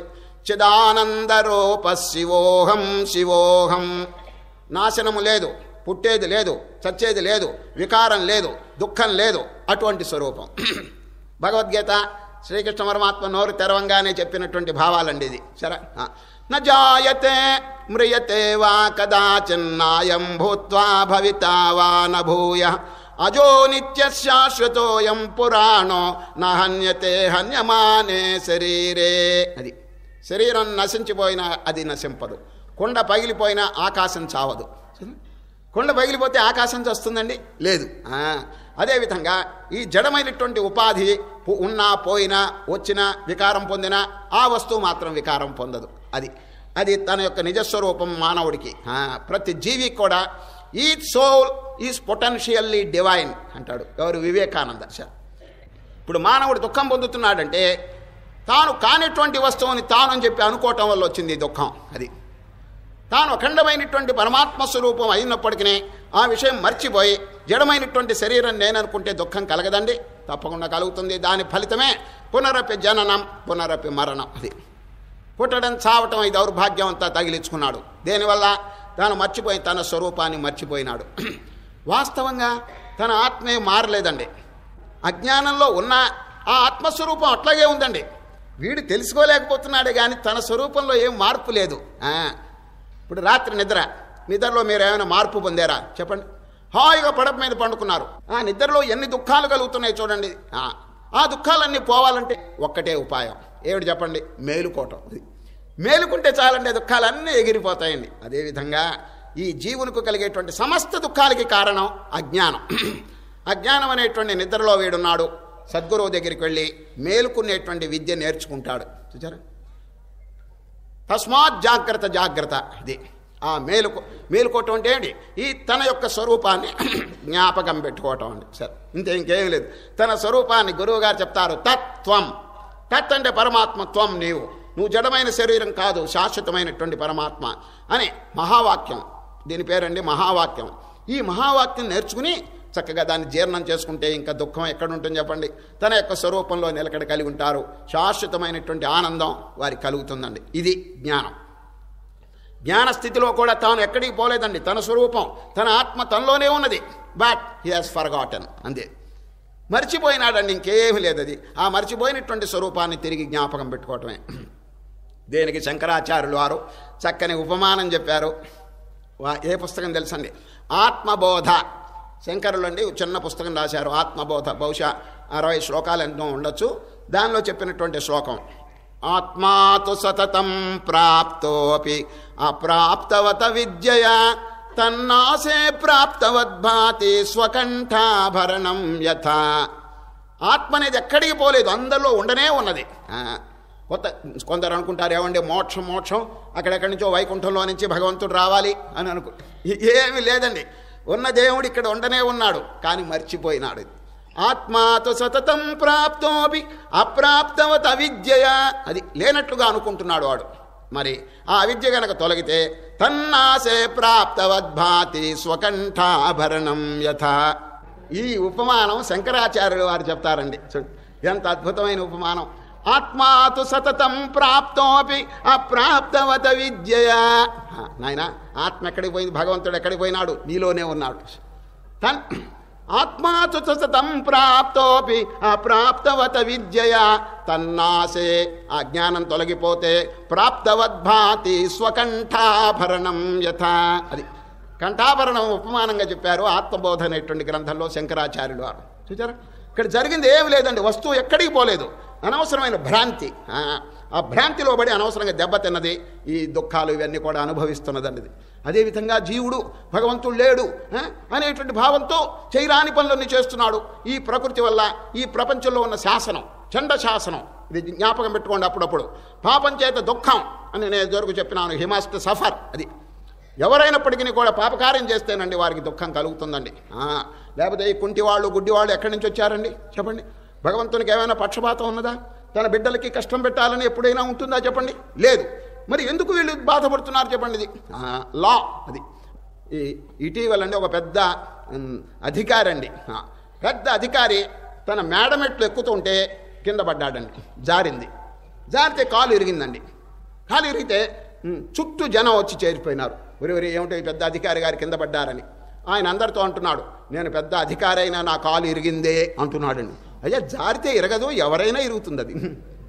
చిదానందరూప శివోహం శివోహం నాశనము లేదు పుట్టేది లేదు చచ్చేది లేదు వికారం లేదు దుఃఖం లేదు అటువంటి స్వరూపం భగవద్గీత శ్రీకృష్ణ పరమాత్మ నోరు తెరవంగానే చెప్పినటువంటి భావాలండి ఇది సరే ఆ. న జాయతే మ్రియతే వా కదాచిన్నాయం భూత్వా భవితా వా న భూయ అజో నిత్య శాశ్వతోయం పురాణో న హన్యతే హన్యమానే శరీరే అది శరీరం నశించిపోయినా అది నశింపదు కొండ పగిలిపోయినా ఆకాశం చావదు కొండ పగిలిపోతే ఆకాశం వస్తుందండి లేదు ఆ, అదేవిధంగా ఈ జడమైనటువంటి ఉపాధి పు- ఉన్నా పోయినా వచ్చినా వికారం పొందినా ఆ వస్తువు మాత్రం వికారం పొందదు అది అది తన యొక్క నిజస్వరూపం మానవుడికి ఆ, ప్రతి జీవి కూడా ఈ సోల్ ఈజ్ పొటెన్షియల్లీ డివైన్ అంటాడు ఎవరు వివేకానంద సార్ ఇప్పుడు మానవుడు దుఃఖం పొందుతున్నాడంటే తాను కానిటువంటి వస్తువుని తాను అని చెప్పి అనుకోవటం వల్ల వచ్చింది ఈ దుఃఖం అది తాను అఖండమైనటువంటి పరమాత్మ స్వరూపం అయినప్పటికీ ఆ విషయం మర్చిపోయి జడమైనటువంటి శరీరం నేననుకుంటే దుఃఖం కలగదండి తప్పకుండా కలుగుతుంది దాని ఫలితమే పునరపి జననం పునరపి మరణం అది పుట్టడం చావటం ఈ దౌర్భాగ్యం అంతా తగిలించుకున్నాడు దేనివల్ల తాను మర్చిపోయి తన స్వరూపాన్ని మర్చిపోయినాడు వాస్తవంగా తన ఆత్మే మారలేదండి అజ్ఞానంలో ఉన్న ఆ ఆత్మస్వరూపం అట్లాగే ఉందండి వీడు తెలుసుకోలేకపోతున్నాడే కానీ తన స్వరూపంలో ఏం మార్పు లేదు ఆ, ఇప్పుడు రాత్రి నిద్ర నిద్రలో మీరు ఏమైనా మార్పు పొందారా చెప్పండి హాయిగా పడప మీద పండుకున్నారు ఆ నిద్రలో ఎన్ని దుఃఖాలు కలుగుతున్నాయి చూడండి ఆ, ఆ దుఃఖాలన్నీ పోవాలంటే ఒక్కటే ఉపాయం ఏమిటి చెప్పండి మేలుకోవటం ఇది. మేలుకుంటే చాలండి దుఃఖాలన్నీ ఎగిరిపోతాయండి అదేవిధంగా ఈ జీవునికి కలిగేటువంటి సమస్త దుఃఖాలకి కారణం అజ్ఞానం అజ్ఞానం అనేటువంటి నిద్రలో వీడున్నాడు సద్గురువు దగ్గరికి వెళ్ళి మేలుకునేటువంటి విద్య నేర్చుకుంటాడు చూచారా తస్మాత్ జాగ్రత్త జాగ్రత్త ఇది ఆ మేలుకో మేలుకోవటం అంటే ఏంటి ఈ తన యొక్క స్వరూపాన్ని జ్ఞాపకం పెట్టుకోవటం అండి సరే ఇంతే ఇంకేం లేదు తన స్వరూపాన్ని గురువు గారు చెప్తారు తత్వం తత్ అంటే పరమాత్మ త్వం నీవు నువ్వు జడమైన శరీరం కాదు శాశ్వతమైనటువంటి పరమాత్మ అని మహావాక్యం దీని పేరండి మహావాక్యం ఈ మహావాక్యం నేర్చుకుని చక్కగా దాన్ని జీర్ణం చేసుకుంటే ఇంకా దుఃఖం ఎక్కడ ఉంటుంది చెప్పండి తన యొక్క స్వరూపంలో నిలకడ కలిగి ఉంటారు శాశ్వతమైనటువంటి ఆనందం వారికి కలుగుతుందండి ఇది జ్ఞానం జ్ఞాన స్థితిలో కూడా తాను ఎక్కడికి పోలేదండి తన స్వరూపం తన ఆత్మ తనలోనే ఉన్నది బట్ హీ హాజ్ ఫర్గాటన్ అంతే మర్చిపోయినాడండి ఇంకేమీ లేదు అది ఆ మర్చిపోయినటువంటి స్వరూపాన్ని తిరిగి జ్ఞాపకం పెట్టుకోవటమే దేనికి శంకరాచార్యులు వారు చక్కని ఉపమానం చెప్పారు వా- ఏ పుస్తకం తెలుసండి ఆత్మబోధ శంకరులు అండి చిన్న పుస్తకం రాశారు ఆత్మబోధ బహుశా అరవై శ్లోకాలు ఎంతో ఉండొచ్చు దానిలో చెప్పినటువంటి శ్లోకం ఆత్మాతు సతతం ప్రాప్తోపి అప్రాప్తవత విద్యయ తన్నాసే ప్రాప్తవద్భాతి స్వకంఠాభరణం యథా ఆత్మ అనేది ఎక్కడికి పోలేదు అందరిలో ఉండనే ఉన్నది ఆ, కొత్త కొందరు అనుకుంటారు ఏమండి మోక్షం మోక్షం అక్కడెక్కడి నుంచో వైకుంఠంలో నుంచి భగవంతుడు రావాలి అని అనుకు ఏమీ లేదండి ఉన్న దేవుడు ఇక్కడ ఉండనే ఉన్నాడు కానీ మర్చిపోయినాడు ఆత్మాతో సతతం ప్రాప్తోపి అప్రాప్తవత అవిద్యయ అది లేనట్లుగా అనుకుంటున్నాడు వాడు మరి ఆ అవిద్య గనక తొలగితే తన్నాసే ప్రాప్తవద్భాతి స్వకంఠాభరణం యథా ఈ ఉపమానం శంకరాచార్యులు వారు చెప్తారండి చూడు, ఎంత అద్భుతమైన ఉపమానం ఆత్మాతు సతతం ప్రాప్తోపి అప్రాప్తవత విద్యయా నాయన ఆత్మ ఎక్కడికి పోయింది భగవంతుడు ఎక్కడికి పోయినాడు నీలోనే ఉన్నాడు తన్ ఆత్మాతు సతతం ప్రాప్తోపి అప్రాప్తవత విద్యయా తన్నాసే ఆ జ్ఞానం తొలగిపోతే ప్రాప్తవద్భాతి స్వకంఠాభరణం యథా అది కంఠాభరణం ఉపమానంగా చెప్పారు ఆత్మబోధ అనేటువంటి గ్రంథంలో శంకరాచార్యులు వారు చూచారా ఇక్కడ జరిగింది ఏమి లేదండి వస్తువు ఎక్కడికి పోలేదు అనవసరమైన భ్రాంతి ఆ, ఆ భ్రాంతిలో పడి అనవసరంగా దెబ్బతిన్నది ఈ దుఃఖాలు ఇవన్నీ కూడా అనుభవిస్తున్నదండి ఇది. అదేవిధంగా జీవుడు భగవంతుడు లేడు ఆ, అనేటువంటి భావంతో చేయరాని పనులన్నీ చేస్తున్నాడు ఈ ప్రకృతి వల్ల ఈ ప్రపంచంలో ఉన్న శాసనం చండ శాసనం ఇది జ్ఞాపకం పెట్టుకోండి అప్పుడప్పుడు పాపం చేత దుఃఖం అని నేను ఇదివరకు చెప్పినాను హిమాస్ట్ సఫర్ అది ఎవరైనప్పటికీ కూడా పాపకార్యం చేస్తేనండి వారికి దుఃఖం కలుగుతుందండి ఆ, లేకపోతే ఈ కుంటి వాళ్ళు గుడ్డి వాళ్ళు ఎక్కడి నుంచి వచ్చారండి చెప్పండి భగవంతునికి ఏమైనా పక్షపాతం ఉన్నదా తన బిడ్డలకి కష్టం పెట్టాలని ఎప్పుడైనా ఉంటుందా చెప్పండి లేదు మరి ఎందుకు వీళ్ళు బాధపడుతున్నారు చెప్పండి ఇది ఆ, లా అది ఈ ఇటీవలండి ఒక పెద్ద ఉమ్, అధికారి అండి ఆ, పెద్ద అధికారి తన మేడమెట్లు ఎక్కుతుంటే కింద పడ్డాడండి జారింది జారితే కాలు ఇరిగిందండి కాలు ఇరిగితే ఉమ్, చుట్టూ జనం వచ్చి చేరిపోయినారు ఒరి ఒరి ఏమిటో ఈ పెద్ద అధికారి గారి కింద పడ్డారని ఆయన అందరితో అంటున్నాడు నేను పెద్ద అధికారి అయినా నా కాలు ఇరిగిందే అంటున్నాడండి అయ్యా జారితే ఇరగదు ఎవరైనా ఇరుగుతుంది అది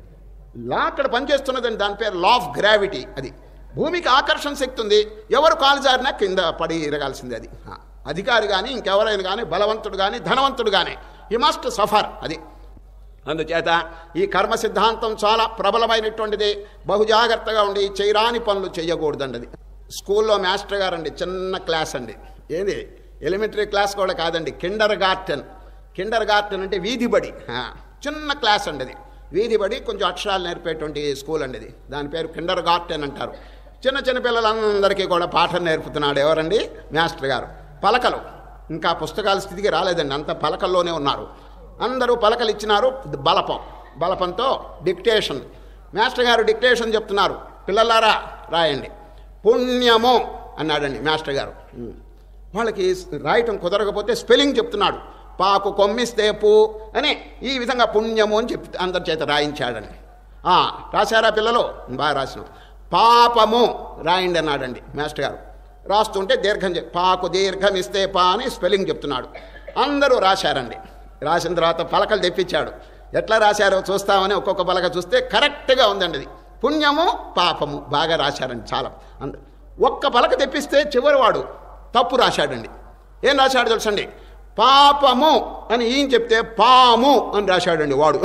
లా అక్కడ పనిచేస్తున్నదండి దాని పేరు లా ఆఫ్ గ్రావిటీ అది భూమికి ఆకర్షణ శక్తి ఉంది ఎవరు కాలు జారినా కింద పడి ఇరగాల్సిందే అది ఆ, అధికారి కానీ ఇంకెవరైనా కానీ బలవంతుడు కానీ ధనవంతుడు కానీ ఈ మస్ట్ సఫర్ అది అందుచేత ఈ కర్మ సిద్ధాంతం చాలా ప్రబలమైనటువంటిది బహుజాగ్రత్తగా ఉండి చేయరాని పనులు చేయకూడదండి అది స్కూల్లో మాస్టర్ గారండి చిన్న క్లాస్ అండి ఏది ఎలిమెంటరీ క్లాస్ కూడా కాదండి కిండర్ గార్టెన్ కిండర్ గార్టెన్ అంటే వీధి బడి ఆ, చిన్న క్లాస్ అండి అది వీధి బడి కొంచెం అక్షరాలు నేర్పేటువంటి స్కూల్ అండి ఇది దాని పేరు కిండర్ గార్టెన్ అంటారు చిన్న చిన్న పిల్లలందరికీ కూడా పాఠం నేర్పుతున్నాడు ఎవరండి మాస్టర్ గారు పలకలు ఇంకా పుస్తకాల స్థితికి రాలేదండి అంత పలకల్లోనే ఉన్నారు అందరూ పలకలు ఇచ్చినారు బలపం బలపంతో డిక్టేషన్ మాస్టర్ గారు డిక్టేషన్ చెప్తున్నారు పిల్లలారా రాయండి పుణ్యము అన్నాడండి మాస్టర్ గారు ఉమ్. వాళ్ళకి రాయటం కుదరకపోతే స్పెల్లింగ్ చెప్తున్నాడు పాకు కొమ్మిస్తే పూ అని ఈ విధంగా పుణ్యము అని చెప్పి అందరి చేత రాయించాడండి ఆ, రాశారా పిల్లలు బాగా రాసిన పాపము రాయండి అన్నాడండి మాస్టర్ గారు రాస్తుంటే దీర్ఘం చెప్ పాకు దీర్ఘం ఇస్తే పా అని స్పెల్లింగ్ చెప్తున్నాడు అందరూ రాశారండి రాసిన తర్వాత పలకలు తెప్పించాడు ఎట్లా రాశారో చూస్తామని ఒక్కొక్క పలక చూస్తే కరెక్ట్గా ఉందండి అది పుణ్యము పాపము బాగా రాశారండి చాలా అంద ఒక్క పలక తెప్పిస్తే చివరి వాడు తప్పు రాశాడండి ఏం రాశాడు తెలుసండి పాపము అని ఈయన చెప్తే పాము అని రాశాడండి వాడు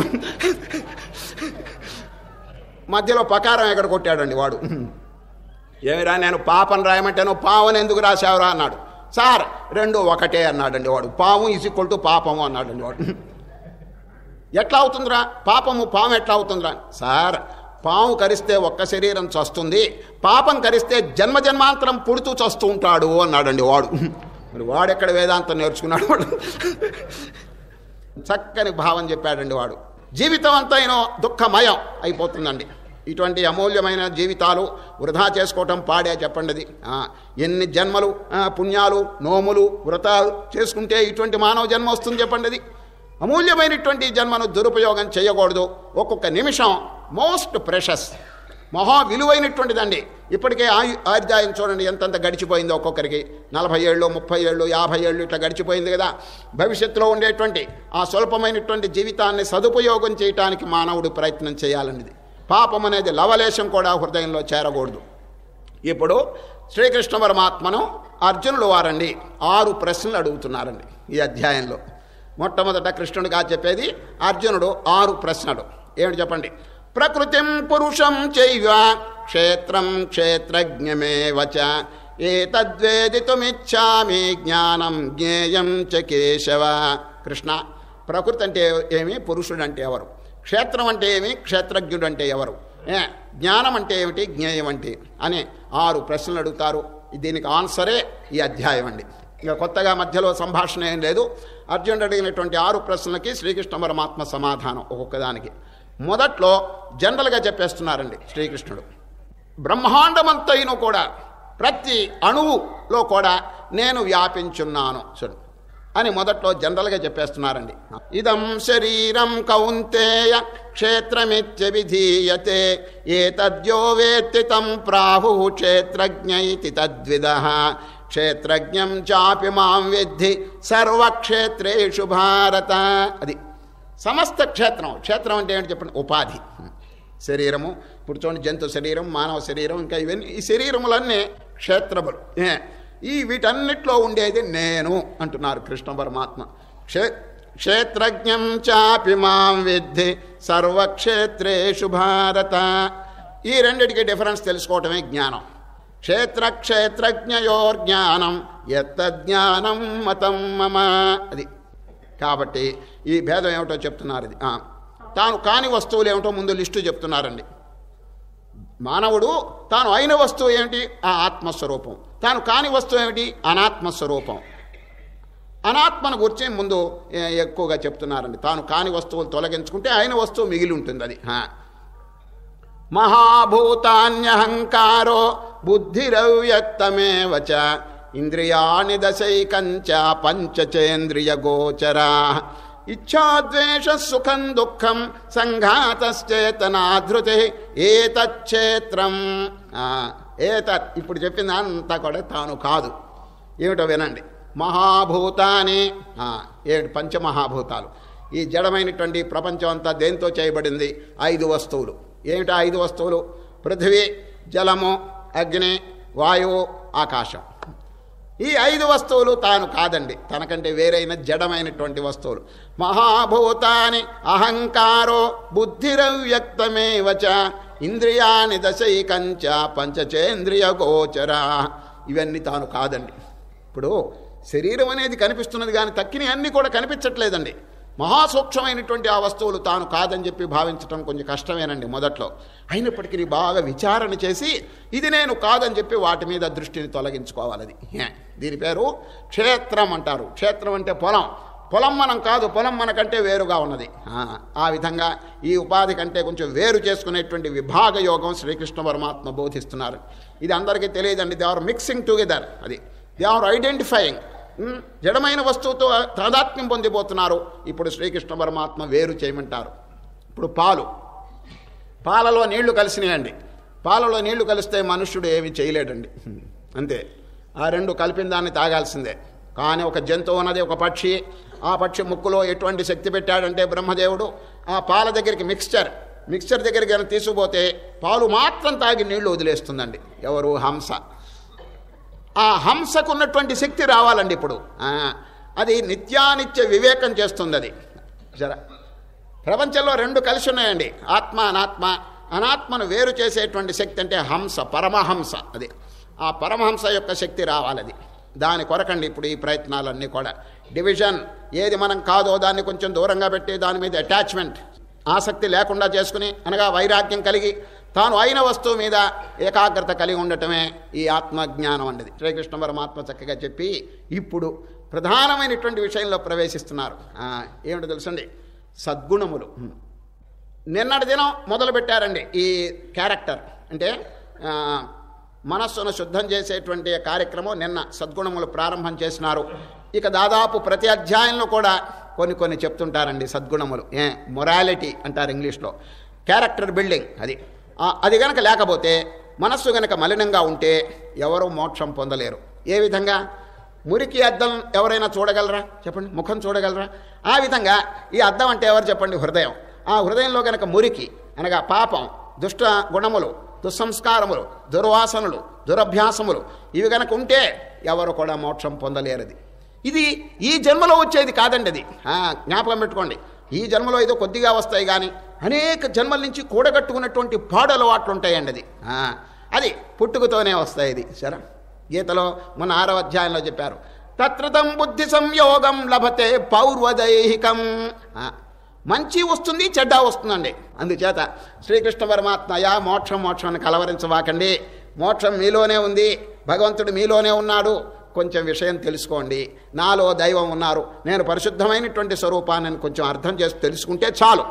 మధ్యలో పకారం ఎక్కడ కొట్టాడండి వాడు ఏమిరా నేను పాపం రాయమంటేను పావని ఎందుకు రాశావురా అన్నాడు సార్ రెండు ఒకటే అన్నాడండి వాడు పాము ఈజ్ ఈక్వల్ టు పాపము అన్నాడండి వాడు ఎట్లా అవుతుందిరా పాపము పాము ఎట్లా అవుతుందిరా సార్ పాము కరిస్తే ఒక్క శరీరం చస్తుంది పాపం కరిస్తే జన్మ జన్మాంతరం పుడుతూ చస్తూ ఉంటాడు అన్నాడండి వాడు మరి వాడెక్కడ వేదాంతం నేర్చుకున్నాడు వాడు చక్కని భావం చెప్పాడండి వాడు జీవితం అంతైనా దుఃఖమయం అయిపోతుందండి ఇటువంటి అమూల్యమైన జీవితాలు వృధా చేసుకోవటం పాడే చెప్పండి అది. ఆ, ఎన్ని జన్మలు ఆ, పుణ్యాలు నోములు వ్రతాలు చేసుకుంటే ఇటువంటి మానవ జన్మ వస్తుంది చెప్పండి అది అమూల్యమైనటువంటి జన్మను దురుపయోగం చేయకూడదు ఒక్కొక్క నిమిషం మోస్ట్ ప్రెషస్ మహా విలువైనటువంటిదండి ఇప్పటికే ఆయు ఆయుర్దాయం చూడండి ఎంతంత గడిచిపోయిందో ఒక్కొక్కరికి నలభై ఏళ్ళు ముప్పై ఏళ్ళు యాభై ఏళ్ళు ఇట్లా గడిచిపోయింది కదా భవిష్యత్తులో ఉండేటువంటి ఆ స్వల్పమైనటువంటి జీవితాన్ని సదుపయోగం చేయటానికి మానవుడు ప్రయత్నం చేయాలన్నది పాపం అనేది లవలేశం కూడా హృదయంలో చేరకూడదు ఇప్పుడు శ్రీకృష్ణ పరమాత్మను అర్జునుడు వారండి ఆరు ప్రశ్నలు అడుగుతున్నారండి ఈ అధ్యాయంలో మొట్టమొదట కృష్ణుడిగా చెప్పేది అర్జునుడు ఆరు ప్రశ్నలు ఏమిటి చెప్పండి ప్రకృతిం పురుషం చైవ క్షేత్రం క్షేత్రజ్ఞమేవ చ ఏతద్వేదితుమిచ్చామి జ్ఞానం జ్ఞేయం చ కేశవ కృష్ణ ప్రకృతి అంటే ఏమి పురుషుడు అంటే ఎవరు క్షేత్రం అంటే ఏమి క్షేత్రజ్ఞుడు అంటే ఎవరు ఏ జ్ఞానం అంటే ఏమిటి జ్ఞేయం అంటే అని ఆరు ప్రశ్నలు అడుగుతారు దీనికి ఆన్సరే ఈ అధ్యాయం అండి ఇక కొత్తగా మధ్యలో సంభాషణ ఏం లేదు అర్జునుడు అడిగినటువంటి ఆరు ప్రశ్నలకి శ్రీకృష్ణ పరమాత్మ సమాధానం ఒక్కొక్కదానికి మొదట్లో జనరల్గా చెప్పేస్తున్నారండి శ్రీకృష్ణుడు బ్రహ్మాండమంతైన కూడా ప్రతి అణువులో కూడా నేను వ్యాపించున్నాను చూడు అని మొదట్లో జనరల్గా చెప్పేస్తున్నారండి ఇదం శరీరం కౌంతేయ క్షేత్రమిత్యవిధీయతే ఏ తద్యో వేత్తి తం ప్రాహు క్షేత్రజ్ఞైతి తద్విద క్షేత్రజ్ఞం చాపి మాం విద్ధి సర్వక్షేత్రేషు భారత అది సమస్త క్షేత్రం క్షేత్రం అంటే ఏంటి చెప్పండి ఉపాధి శరీరము ఇప్పుడు చూడండి జంతు శరీరం మానవ శరీరం ఇంకా ఇవన్నీ ఈ శరీరములన్నీ క్షేత్రములు ఏ, ఈ వీటన్నిటిలో ఉండేది నేను అంటున్నారు కృష్ణ పరమాత్మ క్షే క్షేత్రజ్ఞం చాపి మాం విద్ధి సర్వక్షేత్రేషు భారత ఈ రెండిటికి డిఫరెన్స్ తెలుసుకోవటమే జ్ఞానం క్షేత్ర క్షేత్రజ్ఞయోర్జ్ఞానం ఎత్త జ్ఞానం మతం మమ అది కాబట్టి ఈ భేదం ఏమిటో చెప్తున్నారు ఇది ఆ. తాను కాని వస్తువులు ఏమిటో ముందు లిస్టు చెప్తున్నారండి మానవుడు తాను అయిన వస్తువు ఏమిటి ఆ ఆత్మస్వరూపం తాను కాని వస్తువు ఏమిటి అనాత్మస్వరూపం అనాత్మను గురించి ముందు ఏ, ఎక్కువగా చెప్తున్నారండి తాను కాని వస్తువులు తొలగించుకుంటే అయిన వస్తువు మిగిలి ఉంటుంది అది ఆ. మహాభూతాన్యహంకారో బుద్ధిరవ్యక్తమేవ చ ఇంద్రియాణి దశైకంచ పంచచేంద్రియ గోచరా ఇచ్ఛాద్వేష సుఖం దుఃఖం సంఘాతశ్చేతనాధృతి ఏతచ్చేత్రం ఆ, ఏతత్ ఇప్పుడు చెప్పింది అంతా కూడా తాను కాదు ఏమిటో వినండి మహాభూతాని ఆ, ఏడు పంచమహాభూతాలు ఈ జడమైనటువంటి ప్రపంచం అంతా దేంతో చేయబడింది ఐదు వస్తువులు ఏమిటి ఆ ఐదు వస్తువులు పృథివీ జలము అగ్ని వాయువు ఆకాశం ఈ ఐదు వస్తువులు తాను కాదండి తనకంటే వేరైన జడమైనటువంటి వస్తువులు మహాభూతాని అహంకారో బుద్ధిరవ్యక్తమేవ చ ఇంద్రియాని దశైకంచ పంచచేంద్రియ గోచరా ఇవన్నీ తాను కాదండి ఇప్పుడు శరీరం అనేది కనిపిస్తున్నది కానీ తక్కిన అన్నీ కూడా కనిపించట్లేదండి మహాసూక్ష్మమైనటువంటి ఆ వస్తువులు తాను కాదని చెప్పి భావించటం కొంచెం కష్టమేనండి మొదట్లో అయినప్పటికీ బాగా విచారణ చేసి ఇది నేను కాదని చెప్పి వాటి మీద దృష్టిని తొలగించుకోవాలి అది ఏ, దీని పేరు క్షేత్రం అంటారు క్షేత్రం అంటే పొలం పొలం మనం కాదు పొలం మనకంటే వేరుగా ఉన్నది ఆ, ఆ విధంగా ఈ ఉపాధి కంటే కొంచెం వేరు చేసుకునేటువంటి విభాగ యోగం శ్రీకృష్ణ పరమాత్మ బోధిస్తున్నారు ఇది అందరికీ తెలియదండి దే ఆర్ మిక్సింగ్ టుగెదర్ అది దే ఆర్ ఐడెంటిఫైయింగ్ ఉమ్, జడమైన వస్తువుతో తాదాత్మ్యం పొందిపోతున్నారు ఇప్పుడు శ్రీకృష్ణ పరమాత్మ వేరు చేయమంటారు ఇప్పుడు పాలు పాలలో నీళ్లు కలిసినాయండి పాలలో నీళ్లు కలిస్తే మనుష్యుడు ఏమి చేయలేడండి అంతే ఆ రెండు కలిపిన దాన్ని తాగాల్సిందే కానీ ఒక జంతువు ఉన్నది ఒక పక్షి ఆ పక్షి ముక్కులో ఎటువంటి శక్తి పెట్టాడంటే బ్రహ్మదేవుడు ఆ పాల దగ్గరికి మిక్స్చర్ మిక్స్చర్ దగ్గరికి కనుక తీసుకుపోతే పాలు మాత్రం తాగి నీళ్లు వదిలేస్తుందండి ఎవరు హంస ఆ హంసకు ఉన్నటువంటి శక్తి రావాలండి ఇప్పుడు ఆ, అది నిత్యానిత్య వివేకం చేస్తుంది అది జర ప్రపంచంలో రెండు కలిసి ఉన్నాయండి ఆత్మ అనాత్మ అనాత్మను వేరు చేసేటువంటి శక్తి అంటే హంస పరమహంస అది ఆ పరమహంస యొక్క శక్తి రావాలి అది దాని కొరకండి ఇప్పుడు ఈ ప్రయత్నాలన్నీ కూడా డివిజన్ ఏది మనం కాదో దాన్ని కొంచెం దూరంగా పెట్టి దాని మీద అటాచ్మెంట్ ఆసక్తి లేకుండా చేసుకుని అనగా వైరాగ్యం కలిగి తాను అయిన వస్తువు మీద ఏకాగ్రత కలిగి ఉండటమే ఈ ఆత్మజ్ఞానం అండి శ్రీకృష్ణ పరమాత్మ చక్కగా చెప్పి ఇప్పుడు ప్రధానమైనటువంటి విషయంలో ప్రవేశిస్తున్నారు ఆ, ఏమిటో తెలుసండి సద్గుణములు నిన్నటి దినం మొదలు పెట్టారండి ఈ క్యారెక్టర్ అంటే ఆ, మనస్సును శుద్ధం చేసేటువంటి కార్యక్రమం నిన్న సద్గుణములు ప్రారంభం చేసినారు ఇక దాదాపు ప్రతి అధ్యాయంలో కూడా కొన్ని కొన్ని చెప్తుంటారండి సద్గుణములు ఏ మొరాలిటీ అంటారు ఇంగ్లీష్లో క్యారెక్టర్ బిల్డింగ్ అది ఆ, అది గనక లేకపోతే మనస్సు గనక మలినంగా ఉంటే ఎవరు మోక్షం పొందలేరు ఏ విధంగా మురికి అద్దం ఎవరైనా చూడగలరా చెప్పండి ముఖం చూడగలరా ఆ విధంగా ఈ అద్దం అంటే ఎవరు చెప్పండి హృదయం ఆ హృదయంలో గనక మురికి అనగా పాపం దుష్ట గుణములు దుస్సంస్కారములు దుర్వాసనలు దురభ్యాసములు ఇవి గనక ఉంటే ఎవరు కూడా మోక్షం పొందలేరది ఇది ఈ జన్మలో వచ్చేది కాదండి అది ఆ, జ్ఞాపకం పెట్టుకోండి ఈ జన్మలో ఏదో కొద్దిగా వస్తాయి కానీ అనేక జన్మల నుంచి కూడగట్టుకున్నటువంటి పాడు అలవాట్లు ఉంటాయండి అది ఆ, అది పుట్టుకతోనే వస్తాయి ఇది సరే గీతలో మన ఆరవ అధ్యాయంలో చెప్పారు తత్రతం బుద్ధి సంయోగం లభతే పౌర్వదైహికం ఆ, మంచి వస్తుంది చెడ్డ వస్తుందండి అందుచేత శ్రీకృష్ణ పరమాత్మ యా మోక్షం మోక్షం అని కలవరించవాకండి మోక్షం మీలోనే ఉంది భగవంతుడు మీలోనే ఉన్నాడు కొంచెం విషయం తెలుసుకోండి నాలో దైవం ఉన్నారు నేను పరిశుద్ధమైనటువంటి స్వరూపాన్ని కొంచెం అర్థం చేసి తెలుసుకుంటే చాలు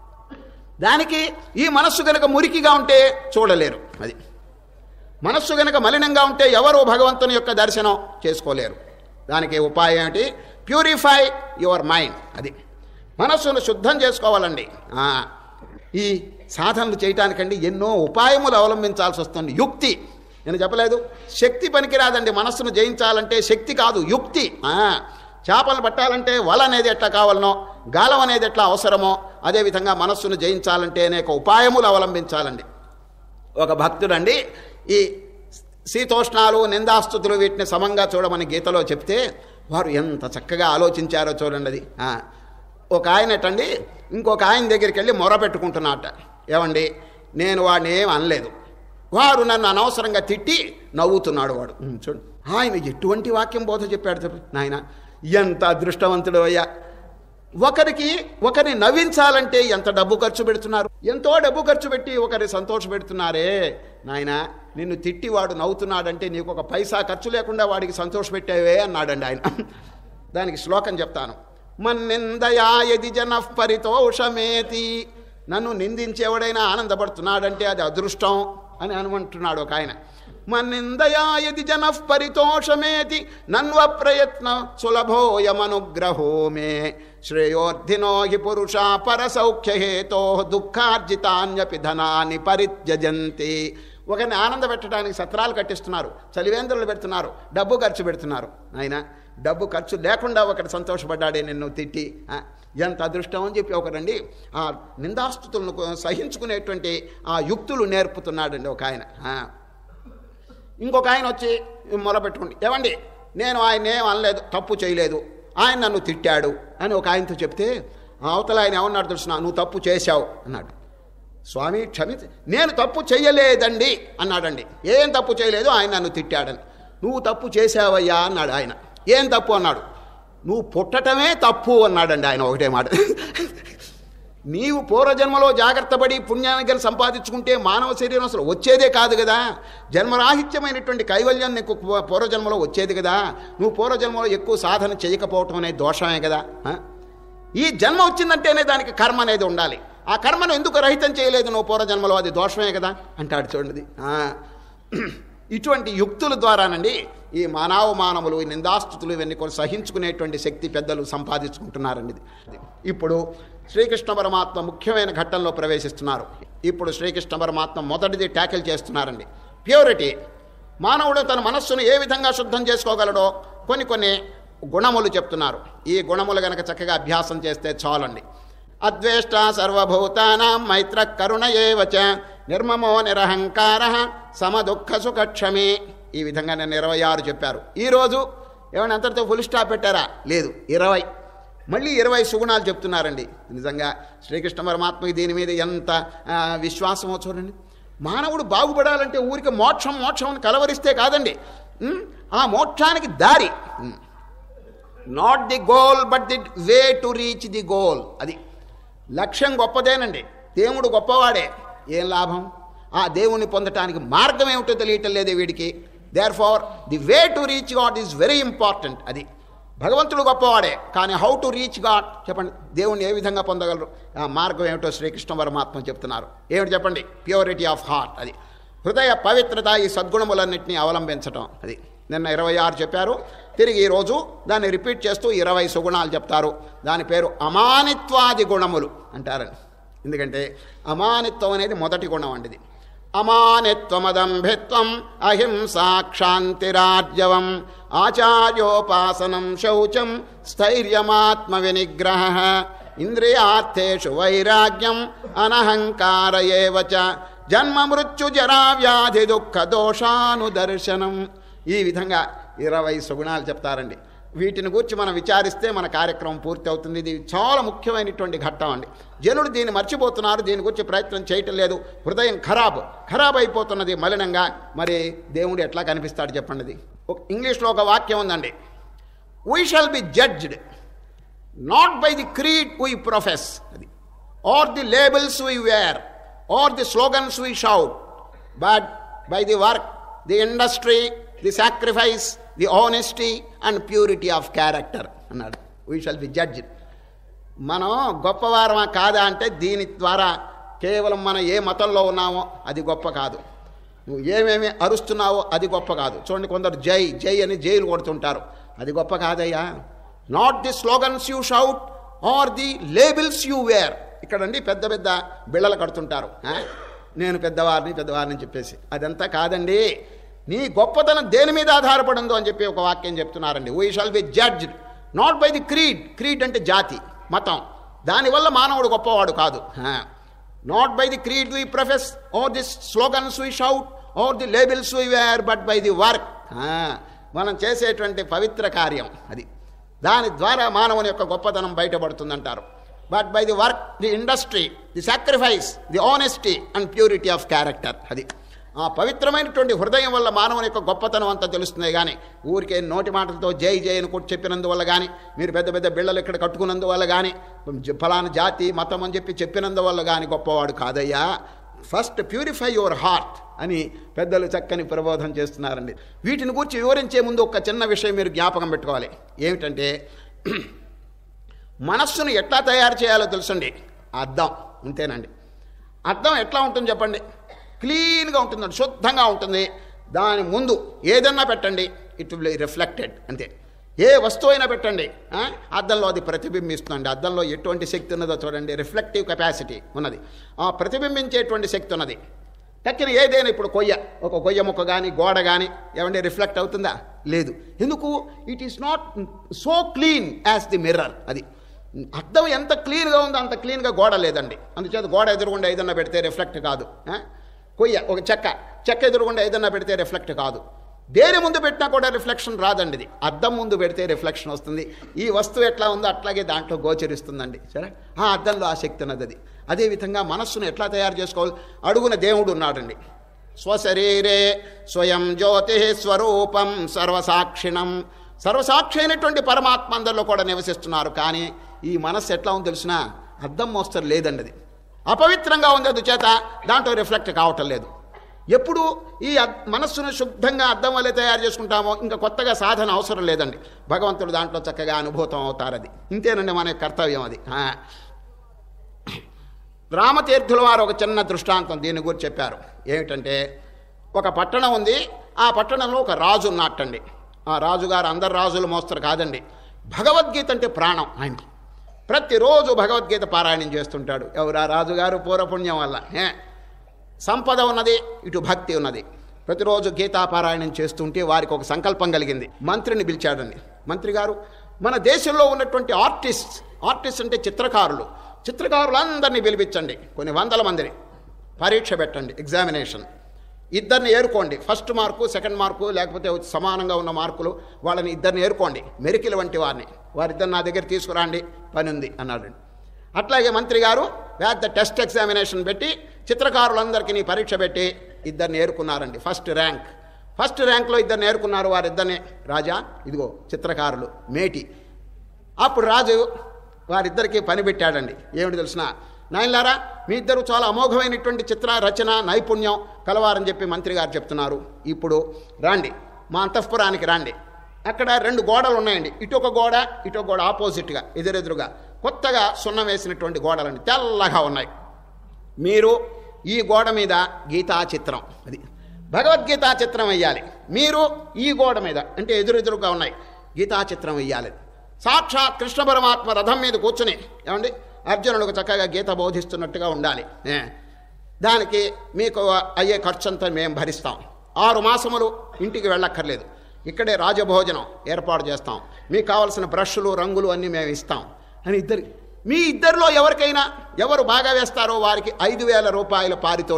దానికి ఈ మనస్సు కనుక మురికిగా ఉంటే చూడలేరు అది మనస్సు గనక మలినంగా ఉంటే ఎవరు భగవంతుని యొక్క దర్శనం చేసుకోలేరు దానికి ఉపాయం ఏమిటి ప్యూరిఫై యువర్ మైండ్ అది మనస్సును శుద్ధం చేసుకోవాలండి ఆ, ఈ సాధనలు చేయటానికండి ఎన్నో ఉపాయములు అవలంబించాల్సి వస్తుంది యుక్తి నేను చెప్పలేదు శక్తి పనికిరాదండి మనస్సును జయించాలంటే శక్తి కాదు యుక్తి ఆ, చేపలు పట్టాలంటే వల అనేది ఎట్లా కావాలనో గాలం అనేది ఎట్లా అవసరమో అదేవిధంగా మనస్సును జయించాలంటే అనేక ఉపాయములు అవలంబించాలండి ఒక భక్తుడండి ఈ శీతోష్ణాలు నిందాస్తుతులు వీటిని సమంగా చూడమని గీతలో చెప్తే వారు ఎంత చక్కగా ఆలోచించారో చూడండి అది ఆ, ఒక ఆయనటండి ఇంకొక ఆయన దగ్గరికి వెళ్ళి మొర పెట్టుకుంటున్నట ఏమండి నేను వాడిని ఏం అనలేదు వారు నన్ను అనవసరంగా తిట్టి నవ్వుతున్నాడు వాడు ఉమ్, చూడు ఆయన ఎటువంటి వాక్యం బోధ చెప్పాడు చెప్పు నాయన ఎంత అదృష్టవంతుడు అయ్యా ఒకరికి ఒకరిని నవ్వించాలంటే ఎంత డబ్బు ఖర్చు పెడుతున్నారు ఎంతో డబ్బు ఖర్చు పెట్టి ఒకరిని సంతోష పెడుతున్నారే నాయన నిన్ను తిట్టి వాడు నవ్వుతున్నాడంటే నీకు ఒక పైసా ఖర్చు లేకుండా వాడికి సంతోష పెట్టేవే అన్నాడండి ఆయన దానికి శ్లోకం చెప్తాను మన్నిందయా యది జన పరితోషమేతి నన్ను నిందించేవాడైనా ఆనందపడుతున్నాడంటే అది అదృష్టం అని అనుమంటున్నాడు ఒక ఆయన మన్నిందయా యది జన పరితోషమేతి నన్వ ప్రయత్న సులభోయమనుగ్రహో మే శ్రేయోర్థినో హి పురుష పరసౌఖ్యహేతో దుఃఖార్జితాన్యపి ధనాన్ని పరిత్యజంతి ఒకరిని ఆనంద పెట్టడానికి సత్రాలు కట్టిస్తున్నారు చలివేంద్రులు పెడుతున్నారు డబ్బు ఖర్చు పెడుతున్నారు ఆయన డబ్బు ఖర్చు లేకుండా ఒకటి సంతోషపడ్డాడే నిన్ను తిట్టి ఆ, ఎంత అదృష్టం అని చెప్పి ఒకరండి ఆ నిందాస్తుతులను సహించుకునేటువంటి ఆ యుక్తులు నేర్పుతున్నాడండి ఒక ఆయన ఆ. ఇంకొక ఆయన వచ్చి మొదలుపెట్టుకోండి ఏమండి నేను ఆయన ఏం అనలేదు తప్పు చేయలేదు ఆయన నన్ను తిట్టాడు అని ఒక ఆయనతో చెప్తే ఆ అవతల ఆయన ఏమన్నాడు తెలుసిన నువ్వు తప్పు చేశావు అన్నాడు స్వామి క్షమించ నేను తప్పు చేయలేదండి అన్నాడండి ఏం తప్పు చేయలేదు ఆయన నన్ను తిట్టాడని నువ్వు తప్పు చేశావయ్యా అన్నాడు ఆయన ఏం తప్పు అన్నాడు నువ్వు పుట్టటమే తప్పు అన్నాడండి ఆయన ఒకటే మాట నీవు పూర్వజన్మలో జాగ్రత్త పడి పుణ్యానికలు సంపాదించుకుంటే మానవ శరీరం అసలు వచ్చేదే కాదు కదా జన్మరాహిత్యమైనటువంటి కైవల్యం నీకు పూ- పూర్వజన్మలో వచ్చేది కదా నువ్వు పూర్వజన్మలో ఎక్కువ సాధన చేయకపోవటం అనేది దోషమే కదా ఆ? ఈ జన్మ వచ్చిందంటేనే దానికి కర్మ అనేది ఉండాలి ఆ కర్మను ఎందుకు రహితం చేయలేదు నువ్వు పూర్వజన్మలో అది దోషమే కదా అంటాడు చూడండి ఆ. ఇటువంటి యుక్తుల ద్వారానండి ఈ మానవ మానవులు ఈ నిందాస్తుతులు ఇవన్నీ కొన్ని సహించుకునేటువంటి శక్తి పెద్దలు సంపాదించుకుంటున్నారండి ఇది. ఇప్పుడు శ్రీకృష్ణ పరమాత్మ ముఖ్యమైన ఘట్టంలో ప్రవేశిస్తున్నారు ఇప్పుడు శ్రీకృష్ణ పరమాత్మ మొదటిది ట్యాకిల్ చేస్తున్నారండి ప్యూరిటీ మానవుడు తన మనస్సును ఏ విధంగా శుద్ధం చేసుకోగలడో కొన్ని కొన్ని గుణములు చెప్తున్నారు ఈ గుణములు గనక చక్కగా అభ్యాసం చేస్తే చాలండి అద్వేష్ట సర్వభూతానాం మైత్ర కరుణ ఏవచ నిర్మమో నిరహంకార సమదుఃఖ సుఖక్షమే ఈ విధంగా నేను ఇరవై ఆరు చెప్పారు ఈరోజు ఏమైనా అంతటితో ఫుల్ స్టాప్ పెట్టారా లేదు ఇరవై మళ్ళీ ఇరవై సుగుణాలు చెప్తున్నారండి నిజంగా శ్రీకృష్ణ పరమాత్మకి దీని మీద ఎంత ఆ, విశ్వాసమో చూడండి మానవుడు బాగుపడాలంటే ఊరికి మోక్షం మోక్షం అని కలవరిస్తే కాదండి ఉమ్, ఆ మోక్షానికి దారి um. Not the goal but the way to reach the goal అది లక్ష్యం గొప్పదేనండి దేవుడు గొప్పవాడే ఏం లాభం ఆ దేవుని పొందటానికి మార్గం ఏమిటో తెలియటం లేదే వీడికి therefore the way to reach God is very important అది భగవంతుడు గొప్పవాడే కానీ హౌ టు రీచ్ గాడ్ చెప్పండి దేవుణ్ణి ఏ విధంగా పొందగలరు ఆ మార్గం ఏమిటో శ్రీకృష్ణ పరమాత్మ చెప్తున్నారు ఏమిటి చెప్పండి ప్యూరిటీ ఆఫ్ హార్ట్ అది హృదయ పవిత్రత ఈ సద్గుణములన్నింటినీ అవలంబించటం అది నిన్న ఇరవై ఆరు చెప్పారు తిరిగి ఈరోజు దాన్ని రిపీట్ చేస్తూ ఇరవై సుగుణాలు చెప్తారు దాని పేరు అమానిత్వాది గుణములు అంటారండి ఎందుకంటే అమానిత్వం అనేది మొదటి గుణం అండి ఇది అమానిత్వమదంభిత్వం అహింసాక్షాంతిరాజ్యవం ఆచార్యోపాసనం శౌచం స్థైర్యమాత్మ వినిగ్రహ ఇంద్రియార్థేషు వైరాగ్యం అనహంకార ఏవ చ జన్మ మృత్యు జరా వ్యాధి దుఃఖ దోషాను దర్శనం ఈ విధంగా ఇరవై సుగుణాలు చెప్తారండి వీటిని గురించి మనం విచారిస్తే మన కార్యక్రమం పూర్తి అవుతుంది ఇది చాలా ముఖ్యమైనటువంటి ఘట్టం అండి జనులు దీన్ని మర్చిపోతున్నారు దీని గురించి ప్రయత్నం చేయటం లేదు హృదయం ఖరాబ్ ఖరాబ్ అయిపోతున్నది మలినంగా మరి దేవుడు ఎట్లా కనిపిస్తాడు చెప్పండి ఇది. ఒక ఇంగ్లీష్లో ఒక వాక్యం ఉందండి we shall be judged not by the creed we profess అది are the labels we wear are the slogans we shout but by the work the industry the sacrifice the honesty and purity of character అన్నాడు we shall be judged మనం గొప్పవారమా కాదా అంటే దీని ద్వారా కేవలం మనం ఏ మతంలో ఉన్నామో అది గొప్ప కాదు నువ్వు ఏమేమి అరుస్తున్నావో అది గొప్ప కాదు చూడండి కొందరు జై జై అని జైలు కొడుతుంటారు అది గొప్ప కాదయ్యా not the slogans you shout are the labels you wear ఇక్కడండి పెద్ద పెద్ద బిళ్ళలు కడుతుంటారు ఆ? నేను పెద్దవారిని పెద్దవారిని చెప్పేసి అదంతా కాదండి నీ గొప్పతనం దేని మీద ఆధారపడిందో అని చెప్పి ఒక వాక్యం చెప్తున్నారండి we shall be judged not by the creed creed అంటే జాతి మతం దానివల్ల మానవుడు గొప్పవాడు కాదు not by the creed we profess are the slogans we shout are the labels we wear but by the work మనం చేసేటువంటి పవిత్ర కార్యం అది దాని ద్వారా మానవుని యొక్క గొప్పతనం బయటపడుతుందంటారు but by the work the industry the sacrifice the honesty and purity of character అది ఆ పవిత్రమైనటువంటి హృదయం వల్ల మానవుని యొక్క గొప్పతనం అంతా తెలుస్తుంది కానీ ఊరికే నోటి మాటలతో జై జై అని కొట్టి చెప్పినందువల్ల కానీ మీరు పెద్ద పెద్ద బిళ్ళలు ఇక్కడ కట్టుకున్నందువల్ల కానీ జ- ఫలానా జాతి మతం అని చెప్పి చెప్పినందువల్ల కానీ గొప్పవాడు కాదయ్యా ఫస్ట్ ప్యూరిఫై యువర్ హార్ట్ అని పెద్దలు చక్కని ప్రబోధం చేస్తున్నారండి వీటిని గురించి వివరించే ముందు ఒక చిన్న విషయం మీరు జ్ఞాపకం పెట్టుకోవాలి ఏమిటంటే మనస్సును ఎట్లా తయారు చేయాలో తెలుసండి అద్దం అంతేనండి అద్దం ఎట్లా ఉంటుంది చెప్పండి క్లీన్గా ఉంటుందండి శుద్ధంగా ఉంటుంది దాని ముందు ఏదన్నా పెట్టండి ఇట్ విల్ రిఫ్లెక్టెడ్ అంతే ఏ వస్తువు అయినా పెట్టండి ఆ? అద్దంలో అది ప్రతిబింబిస్తుందండి అద్దంలో ఎటువంటి శక్తి ఉన్నదో చూడండి రిఫ్లెక్టివ్ కెపాసిటీ ఉన్నది ఆ ప్రతిబింబించేటువంటి శక్తి ఉన్నది టక్కిన ఏదైనా ఇప్పుడు కొయ్య ఒక కొయ్య ముక్క కానీ గోడ కానీ ఏమంటే రిఫ్లెక్ట్ అవుతుందా లేదు ఎందుకు it is not so clean as the mirror అది అద్దం ఎంత క్లీన్గా ఉందో అంత క్లీన్గా గోడ లేదండి అందుచేత గోడ ఎదురుగుండా ఏదన్నా పెడితే రిఫ్లెక్ట్ కాదు ఆ? కొయ్య ఒక చెక్క చెక్క ఎదురుగుండా ఏదన్నా పెడితే రిఫ్లెక్ట్ కాదు దేని ముందు పెట్టినా కూడా రిఫ్లెక్షన్ రాదండి ఇది అద్దం ముందు పెడితే రిఫ్లెక్షన్ వస్తుంది ఈ వస్తువు ఎట్లా ఉందో అట్లాగే దాంట్లో గోచరిస్తుందండి సరే ఆ అద్దంలో ఆ శక్తి ఉన్నది అది అదేవిధంగా మనస్సును ఎట్లా తయారు చేసుకోవాలి అడుగున దేవుడు ఉన్నాడండి స్వశరీరే స్వయం జ్యోతి స్వరూపం సర్వసాక్షిణం సర్వసాక్షి అయినటువంటి పరమాత్మ అందరిలో కూడా నివసిస్తున్నారు కానీ ఈ మనస్సు ఎట్లా ఉందో తెలిసిన అద్దం మోస్తరు లేదండి అది అపవిత్రంగా ఉంది అందుచేత దాంట్లో రిఫ్లెక్ట్ కావటం లేదు ఎప్పుడు ఈ అద్- మనస్సును శుద్ధంగా అద్దం వల్లే తయారు చేసుకుంటామో ఇంకా కొత్తగా సాధన అవసరం లేదండి భగవంతుడు దాంట్లో చక్కగా అనుభూతం అవుతారు అది ఇంతేనండి మన యొక్క కర్తవ్యం అది ఆ. రామతీర్థుల వారు ఒక చిన్న దృష్టాంతం దీని గురించి చెప్పారు ఏమిటంటే ఒక పట్టణం ఉంది ఆ పట్టణంలో ఒక రాజు ఉన్నట్టండి ఆ రాజుగారు అందరు రాజులు మోస్తారు కాదండి భగవద్గీత అంటే ప్రాణం ఆయనకి ప్రతిరోజు భగవద్గీత పారాయణం చేస్తుంటాడు ఎవరు ఆ రాజుగారు పూర్వపుణ్యం వల్ల ఏ? సంపద ఉన్నది ఇటు భక్తి ఉన్నది ప్రతిరోజు గీతాపారాయణం చేస్తుంటే వారికి ఒక సంకల్పం కలిగింది మంత్రిని పిలిచాడండి మంత్రి గారు మన దేశంలో ఉన్నటువంటి ఆర్టిస్ట్ ఆర్టిస్ట్ అంటే చిత్రకారులు చిత్రకారులందరినీ పిలిపించండి కొన్ని వందల మందిని పరీక్ష పెట్టండి ఎగ్జామినేషన్ ఇద్దరిని ఏరుకోండి ఫస్ట్ మార్కు సెకండ్ మార్కు లేకపోతే సమానంగా ఉన్న మార్కులు వాళ్ళని ఇద్దరిని ఏరుకోండి మెరికిల వంటి వారిని వారిద్దరు నా దగ్గర తీసుకురండి పని ఉంది అన్నాడు అట్లాగే మంత్రి గారు పెద్ద టెస్ట్ ఎగ్జామినేషన్ పెట్టి చిత్రకారులందరికీ నీ పరీక్ష పెట్టి ఇద్దరిని ఏరుకున్నారండి ఫస్ట్ ర్యాంక్ ఫస్ట్ ర్యాంక్లో ఇద్దరిని ఏరుకున్నారు వారిద్దరిని రాజా ఇదిగో చిత్రకారులు మేటి అప్పుడు రాజు వారిద్దరికీ పని పెట్టాడండి ఏమిటి తెలిసిన నాయనలారా మీ ఇద్దరు చాలా అమోఘమైనటువంటి చిత్ర రచన నైపుణ్యం కలవారని చెప్పి మంత్రి గారు చెప్తున్నారు ఇప్పుడు రాండి మా అంతఃపురానికి రాండి అక్కడ రెండు గోడలు ఉన్నాయండి ఇటు ఒక గోడ ఇటు ఒక గోడ ఆపోజిట్గా ఎదురెదురుగా కొత్తగా సున్నం వేసినటువంటి గోడలండి తెల్లగా ఉన్నాయి మీరు ఈ గోడ మీద గీతా చిత్రం అది భగవద్గీతా చిత్రం వెయ్యాలి మీరు ఈ గోడ మీద అంటే ఎదురెదురుగా ఉన్నాయి గీతా చిత్రం వెయ్యాలి సాక్షాత్ కృష్ణ పరమాత్మ రథం మీద కూర్చుని ఏమండి అర్జునుడికి చక్కగా గీత బోధిస్తున్నట్టుగా ఉండాలి ఏ. దానికి మీకు అయ్యే ఖర్చు అంతా మేము భరిస్తాం ఆరు మాసములు ఇంటికి వెళ్ళక్కర్లేదు ఇక్కడే రాజభోజనం ఏర్పాటు చేస్తాం మీకు కావలసిన బ్రష్లు రంగులు అన్నీ మేము ఇస్తాం అని ఇద్దరు మీ ఇద్దరిలో ఎవరికైనా ఎవరు బాగా వేస్తారో వారికి ఐదు వేల రూపాయల పారితోషికం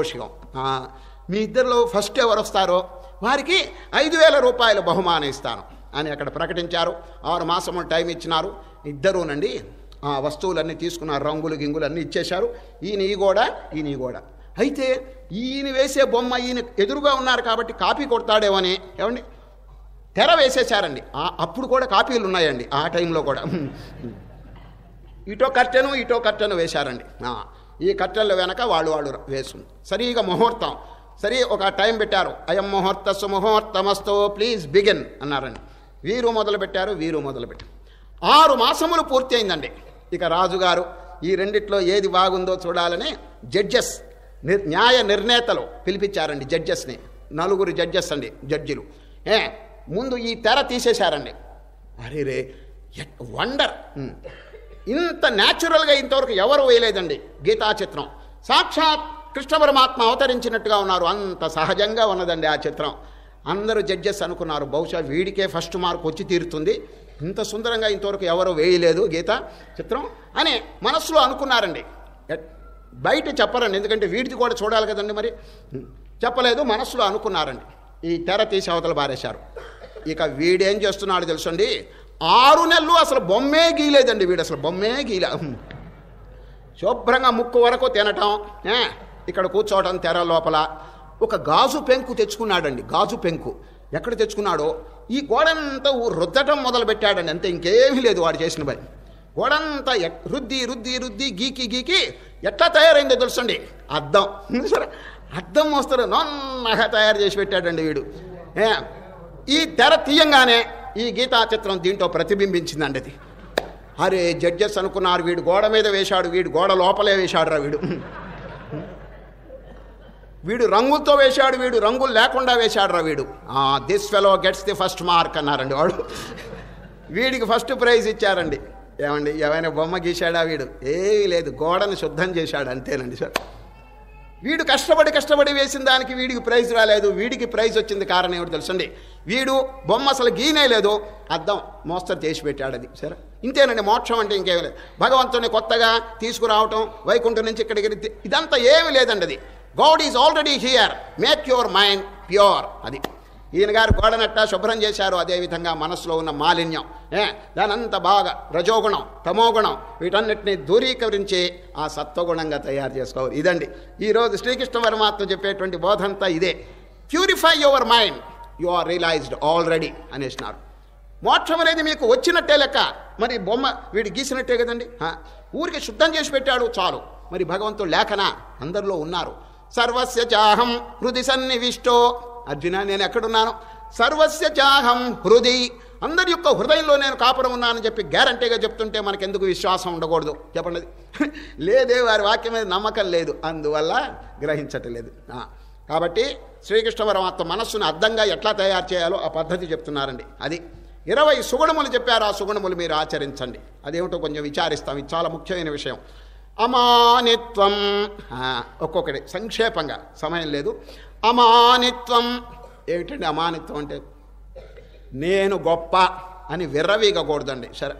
ఆ, మీ ఇద్దరిలో ఫస్ట్ ఎవరు వస్తారో వారికి ఐదు వేల రూపాయల బహుమానం ఇస్తాను అని అక్కడ ప్రకటించారు ఆరు మాసములు టైం ఇచ్చినారు ఇద్దరూనండి ఆ వస్తువులన్నీ తీసుకున్నారు రంగులు గింగులు అన్నీ ఇచ్చేశారు ఈయన ఈ గోడ ఈయన ఈ గోడ అయితే ఈయన వేసే బొమ్మ ఈయన ఎదురుగా ఉన్నారు కాబట్టి కాపీ కొడతాడేమని ఏమండి తెర వేసేశారండి ఆ- అప్పుడు కూడా కాపీలు ఉన్నాయండి ఆ టైంలో కూడా ఇటో కట్టెను ఇటో కట్టెను వేశారండి ఆ, ఈ కట్టెల వెనక వాళ్ళు వాళ్ళు వేసు సరిగా ముహూర్తం సరి ఒక టైం పెట్టారు అయం ముహూర్తస్సు ముహూర్తమస్తో ప్లీజ్ బిగిన్ అన్నారండి వీరు మొదలు పెట్టారు వీరు మొదలు పెట్టారు ఆరు మాసములు పూర్తి అయిందండి ఇక రాజుగారు ఈ రెండిట్లో ఏది బాగుందో చూడాలని జడ్జెస్ నిర్ న్యాయ నిర్ణేతలు పిలిపించారండి జడ్జెస్ని నలుగురు జడ్జెస్ అండి జడ్జిలు ఏ ముందు ఈ తెర తీసేశారండి అరే రే వండర్ ఇంత న్యాచురల్గా ఇంతవరకు ఎవరు వేయలేదండి గీతా చిత్రం సాక్షాత్ కృష్ణ పరమాత్మ అవతరించినట్టుగా ఉన్నారు అంత సహజంగా ఉన్నదండి ఆ చిత్రం అందరూ జడ్జెస్ అనుకున్నారు బహుశా వీడికే ఫస్ట్ మార్క్ వచ్చి తీరుతుంది ఇంత సుందరంగా ఇంతవరకు ఎవరు వేయలేదు గీత చిత్రం అని మనస్సులో అనుకున్నారండి ఎట్- బయట చెప్పరండి ఎందుకంటే వీడిది కూడా చూడాలి కదండి మరి చెప్పలేదు మనస్సులో అనుకున్నారండి ఈ తెర తీసి అవతల బారేశారు ఇక వీడేం చేస్తున్నాడు తెలుసండి ఆరు నెలలు అసలు బొమ్మే గీయలేదండి వీడు అసలు బొమ్మే గీలే శుభ్రంగా ముక్కు వరకు తినటం ఏ, ఇక్కడ కూర్చోవటం తెర లోపల ఒక గాజు పెంకు తెచ్చుకున్నాడండి గాజు పెంకు ఎక్కడ తెచ్చుకున్నాడో ఈ గోడంతా ఊ- రుద్దటం మొదలు పెట్టాడండి అంతే ఇంకేమీ లేదు వాడు చేసిన పని గోడంతా ఎక్- రుద్ది రుద్ది రుద్ది గీకి గీకి ఎట్లా తయారైందో తెలుసండి అద్దం సరే అద్దం మోస్తారు నొన్నగా తయారు చేసి పెట్టాడండి వీడు ఏ, ఈ తెర తీయంగానే ఈ గీతా చిత్రం దీంట్లో ప్రతిబింబించిందండి అది అరే జడ్జెస్ అనుకున్నారు వీడు గోడ మీద వేశాడు వీడు గోడ లోపలే వేశాడు రా వీడు వీడు రంగులతో వేశాడు వీడు రంగులు లేకుండా వేశాడు రా వీడు this fellow gets the first mark అన్నారండి వాడు వీడికి ఫస్ట్ ప్రైజ్ ఇచ్చారండి ఏమండి ఏమైనా బొమ్మ గీశాడా వీడు ఏమీ లేదు గోడను శుద్ధం చేశాడు అంతేనండి సార్ వీడు కష్టపడి కష్టపడి వేసిన దానికి వీడికి ప్రైజ్ రాలేదు వీడికి ప్రైజ్ వచ్చింది కారణం ఏమిటి తెలుసండి వీడు బొమ్మ అసలు గీనే లేదు అద్దం మోస్తరు చేసి పెట్టాడు అది సరే ఇంతేనండి మోక్షం అంటే ఇంకేమీ లేదు భగవంతుని కొత్తగా తీసుకురావటం వైకుంఠం నుంచి ఇక్కడికి తి- ఇదంతా ఏమీ లేదండి అది God is already here make your mind pure అది ఈయన గారు గోడనట్ట శుభ్రం చేశారు అదేవిధంగా మనసులో ఉన్న మాలిన్యం ఏ దానంతా బాగా రజోగుణం తమోగుణం వీటన్నిటిని దూరీకరించి ఆ సత్వగుణంగా తయారు చేసుకోవాలి ఇదండి ఈరోజు శ్రీకృష్ణ పరమాత్మ చెప్పేటువంటి బోధంతా ఇదే purify your mind you are realised already అనేసినారు మోక్షం అనేది మీకు వచ్చినట్టే లెక్క మరి బొమ్మ వీడు గీసినట్టే కదండి ఆ, ఊరికి శుద్ధం చేసి పెట్టాడు చాలు మరి భగవంతుడు లేఖనా అందరిలో ఉన్నారు సర్వస్య చాహం హృది సన్నివిష్టో అర్జున నేను ఎక్కడున్నాను సర్వస్య చాహం హృది అందరి యొక్క హృదయంలో నేను కాపురం ఉన్నానని చెప్పి గ్యారంటీగా చెప్తుంటే మనకెందుకు విశ్వాసం ఉండకూడదు చెప్పండి లేదే వారి వాక్యం మీద నమ్మకం లేదు అందువల్ల గ్రహించటం లేదు ఆ, కాబట్టి శ్రీకృష్ణ పరమాత్మ మనస్సును అర్థంగా ఎట్లా తయారు చేయాలో ఆ పద్ధతి చెప్తున్నారండి అది ఇరవై సుగుణములు చెప్పారు ఆ సుగుణములు మీరు ఆచరించండి అదేమిటో కొంచెం విచారిస్తాం ఇది చాలా ముఖ్యమైన విషయం అమానిత్వం ఆ, ఒక్కొక్కటి సంక్షేపంగా సమయం లేదు అమానిత్వం ఏమిటండి అమానిత్వం అంటే నేను గొప్ప అని విర్రవీగకూడదండి సరే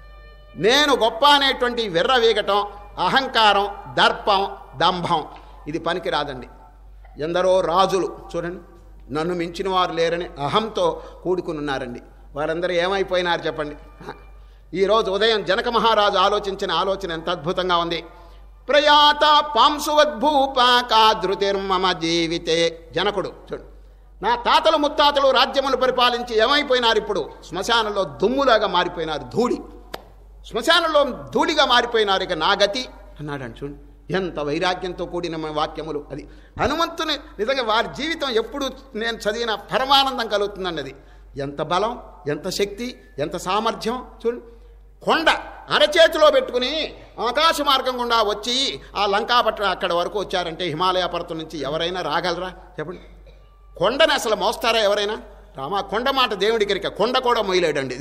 నేను గొప్ప అనేటువంటి విర్రవీగటం అహంకారం దర్పం దంభం ఇది పనికిరాదండి ఎందరో రాజులు చూడండి నన్ను మించిన వారు లేరని అహంతో కూడుకుని ఉన్నారండి వారందరూ ఏమైపోయినారు చెప్పండి హ. ఈరోజు ఉదయం జనక మహారాజు ఆలోచించిన ఆలోచన ఎంత అద్భుతంగా ఉంది ప్రయాత పాంసువద్భూప కాధృతిర్మమ జీవితే జనకుడు చూడు నా తాతలు ముత్తాతలు రాజ్యములు పరిపాలించి ఏమైపోయినారు ఇప్పుడు శ్మశానంలో దుమ్ములాగా మారిపోయినారు ధూళి శ్మశానంలో ధూళిగా మారిపోయినారు ఇక నా గతి అన్నాడు చూడు ఎంత వైరాగ్యంతో కూడిన మన వాక్యములు అది హనుమంతుని నిజంగా వారి జీవితం ఎప్పుడు నేను చదివిన పరమానందం కలుగుతుందండి అది ఎంత బలం ఎంత శక్తి ఎంత సామర్థ్యం చూడు కొండ అరచేతిలో పెట్టుకుని ఆకాశ మార్గం గుండా వచ్చి ఆ లంకాపట్నం అక్కడ వరకు వచ్చారంటే హిమాలయ పర్వతం నుంచి ఎవరైనా రాగలరా చెప్పండి కొండని అసలు మోస్తారా ఎవరైనా రామా కొండ మాట దేవుడికి కొండ కూడా మొయ్యలేడండి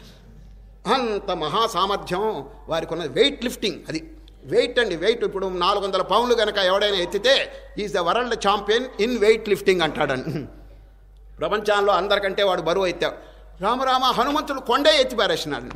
అంత మహా సామర్థ్యం వారికి ఉన్నది వెయిట్ లిఫ్టింగ్ అది వెయిట్ అండి వెయిట్ ఇప్పుడు నాలుగు వందల పౌండ్లు కనుక ఎవడైనా ఎత్తితే is the world champion in weight lifting అంటాడండి ప్రపంచంలో అందరికంటే వాడు బరువు ఎత్తాడు రామరామ హనుమంతుడు కొండే ఎత్తి పారేసినాడు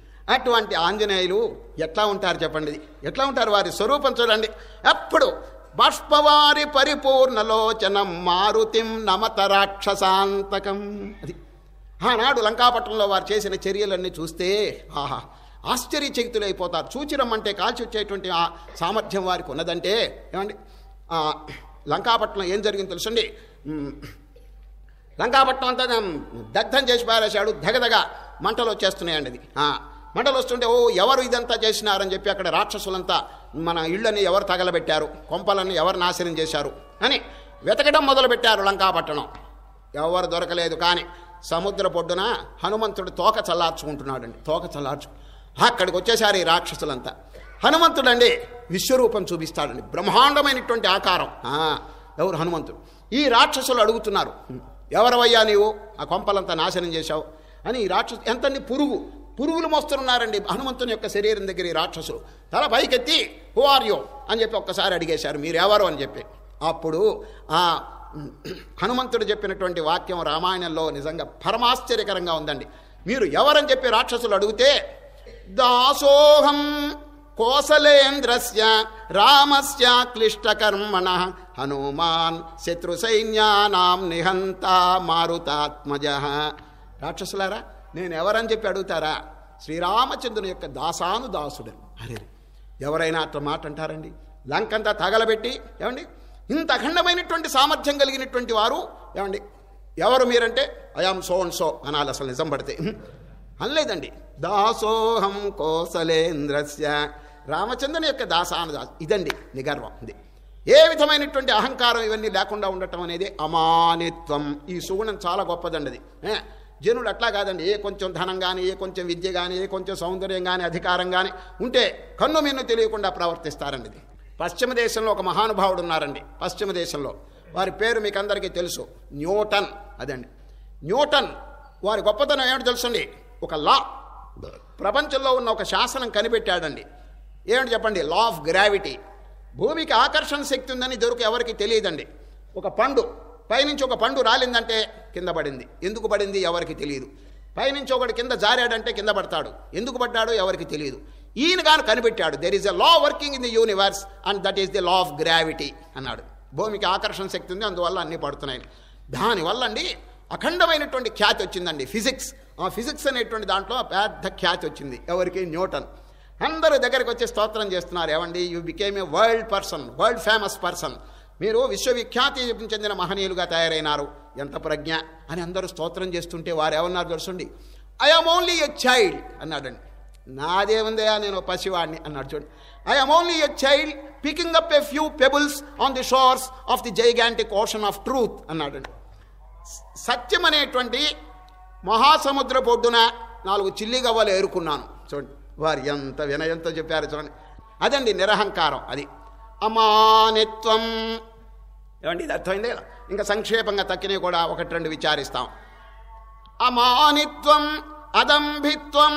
అటువంటి ఆంజనేయులు ఎట్లా ఉంటారు చెప్పండి ఎట్లా ఉంటారు వారి స్వరూపం చూడండి ఎప్పుడు బాష్పవారి పరిపూర్ణలోచనం మారుతిం నమత రాక్షసాంతకం అది ఆనాడు లంకాపట్నంలో వారు చేసిన చర్యలన్నీ చూస్తే ఆహా ఆశ్చర్యచకితులైపోతారు చూచిరమ్మంటే కాల్చి వచ్చేటువంటి ఆ సామర్థ్యం వారికి ఉన్నదంటే ఏమండి ఆ, లంకాపట్నం ఏం జరిగింది తెలుసండి ఉమ్, లంకాపట్నం అంతా దగ్ధం చేసి పారేశాడు దగదగ మంటలు వచ్చేస్తున్నాయండి అది ఆ, మంటలు వస్తుంటే ఓ ఎవరు ఇదంతా చేసినారని చెప్పి అక్కడ రాక్షసులంతా మన ఇళ్ళని ఎవరు తగలబెట్టారు కొంపలను ఎవరు నాశనం చేశారు అని వెతకడం మొదలుపెట్టారు లంకాపట్టణం ఎవరు దొరకలేదు కానీ సముద్ర పొడ్డున హనుమంతుడు తోక చల్లార్చుకుంటున్నాడండి తోక చల్లార్చు అక్కడికి వచ్చేసారు ఈ రాక్షసులంతా హనుమంతుడండి విశ్వరూపం చూపిస్తాడండి బ్రహ్మాండమైనటువంటి ఆకారం ఆ, ఎవరు హనుమంతుడు ఈ రాక్షసులు అడుగుతున్నారు ఎవరవయ్యా నీవు ఆ కొంపలంతా నాశనం చేశావు అని ఈ రాక్షసు ఎంతండి పురుగు పురుగులు మోస్తున్నారండి హనుమంతుని యొక్క శరీరం దగ్గర ఈ రాక్షసులు తల పైకెత్తి హూ ఆర్ యో అని చెప్పి ఒక్కసారి అడిగేశారు మీరెవరు అని చెప్పి అప్పుడు ఆ హనుమంతుడు చెప్పినటువంటి వాక్యం రామాయణంలో నిజంగా పరమాశ్చర్యకరంగా ఉందండి మీరు ఎవరని చెప్పి రాక్షసులు అడిగితే దాసోహం కోసలేంద్రస్య రామస్య క్లిష్టకర్మణ హనుమాన్ శత్రు సైన్యానాం నిహంత మారుతాత్మజ రాక్షసులారా నేను ఎవరని చెప్పి అడుగుతారా శ్రీరామచంద్రుని యొక్క దాసాను దాసుడని అరే ఎవరైనా అట్లా మాట అంటారండి లంకంతా తగలబెట్టి ఏమండి ఇంత అఖండమైనటువంటి సామర్థ్యం కలిగినటువంటి వారు ఏమండి ఎవరు మీరంటే ఐఆమ్ సో అండ్ సో అనాలి అసలు నిజం పడితే అనలేదండి దాసోహం కోసలేంద్రస్య రామచంద్రుని యొక్క దాసాను దాస్ ఇదండి నిగర్వం ఇది ఏ విధమైనటువంటి అహంకారం ఇవన్నీ లేకుండా ఉండటం అనేది అమానిత్వం ఈ సుగుణం చాలా గొప్పదండి అది ఏ, జనులు అట్లా కాదండి ఏ కొంచెం ధనం కానీ ఏ కొంచెం విద్య కానీ ఏ కొంచెం సౌందర్యం కానీ అధికారం కానీ ఉంటే కన్ను మిన్ను తెలియకుండా ప్రవర్తిస్తారండి ఇది పశ్చిమ దేశంలో ఒక మహానుభావుడు ఉన్నారండి పశ్చిమ దేశంలో వారి పేరు మీకు అందరికీ తెలుసు న్యూటన్ అదండి న్యూటన్ వారి గొప్పతనం ఏమిటి తెలుసండి ఒక లా ప్రపంచంలో ఉన్న ఒక శాసనం కనిపెట్టాడండి ఏమిటి చెప్పండి లా ఆఫ్ గ్రావిటీ భూమికి ఆకర్షణ శక్తి ఉందని దొరికి ఎవరికి తెలియదండి ఒక పండు పైనుంచి ఒక పండు రాలిందంటే కింద పడింది ఎందుకు పడింది ఎవరికి తెలియదు పైనుంచి ఒకటి కింద జారాడంటే కింద పడతాడు ఎందుకు పడ్డాడో ఎవరికి తెలియదు ఈయన గాను కనిపెట్టాడు there is a law working in the universe and that is the law of gravity అన్నాడు భూమికి ఆకర్షణ శక్తి ఉంది అందువల్ల అన్నీ పడుతున్నాయి దానివల్ల అండి అఖండమైనటువంటి ఖ్యాతి వచ్చిందండి ఫిజిక్స్ ఆ ఫిజిక్స్ అనేటువంటి దాంట్లో పెద్ద ఖ్యాతి వచ్చింది ఎవరికి న్యూటన్ అందరూ దగ్గరికి వచ్చి స్తోత్రం చేస్తున్నారు ఏమండి you became a world person world famous person మీరు విశ్వవిఖ్యాతి చెందిన మహనీయులుగా తయారైనారు ఎంత ప్రజ్ఞ అని అందరూ స్తోత్రం చేస్తుంటే వారు ఏమన్నారు తెలుసండి ఐఎమ్ ఓన్లీ ఎ చైల్డ్ అన్నాడండి నాదేముందయా నేను పసివాడిని అన్నాడు చూడండి I'm only a child picking up a few pebbles on the shores of the gigantic ocean of truth అన్నాడండి సత్యం అనేటువంటి మహాసముద్ర పొడ్డున నాలుగు చిల్లి గవ్వలు ఏరుకున్నాను చూడండి వారు ఎంత వినయంతో చెప్పారు చూడండి అదండి నిరహంకారం అది అమానిత్వం ఏమండి ఇది అర్థమైంది కదా ఇంకా సంక్షేపంగా తక్కినవి కూడా ఒకటి రెండు విచారిస్తాం అమానిత్వం అదంభిత్వం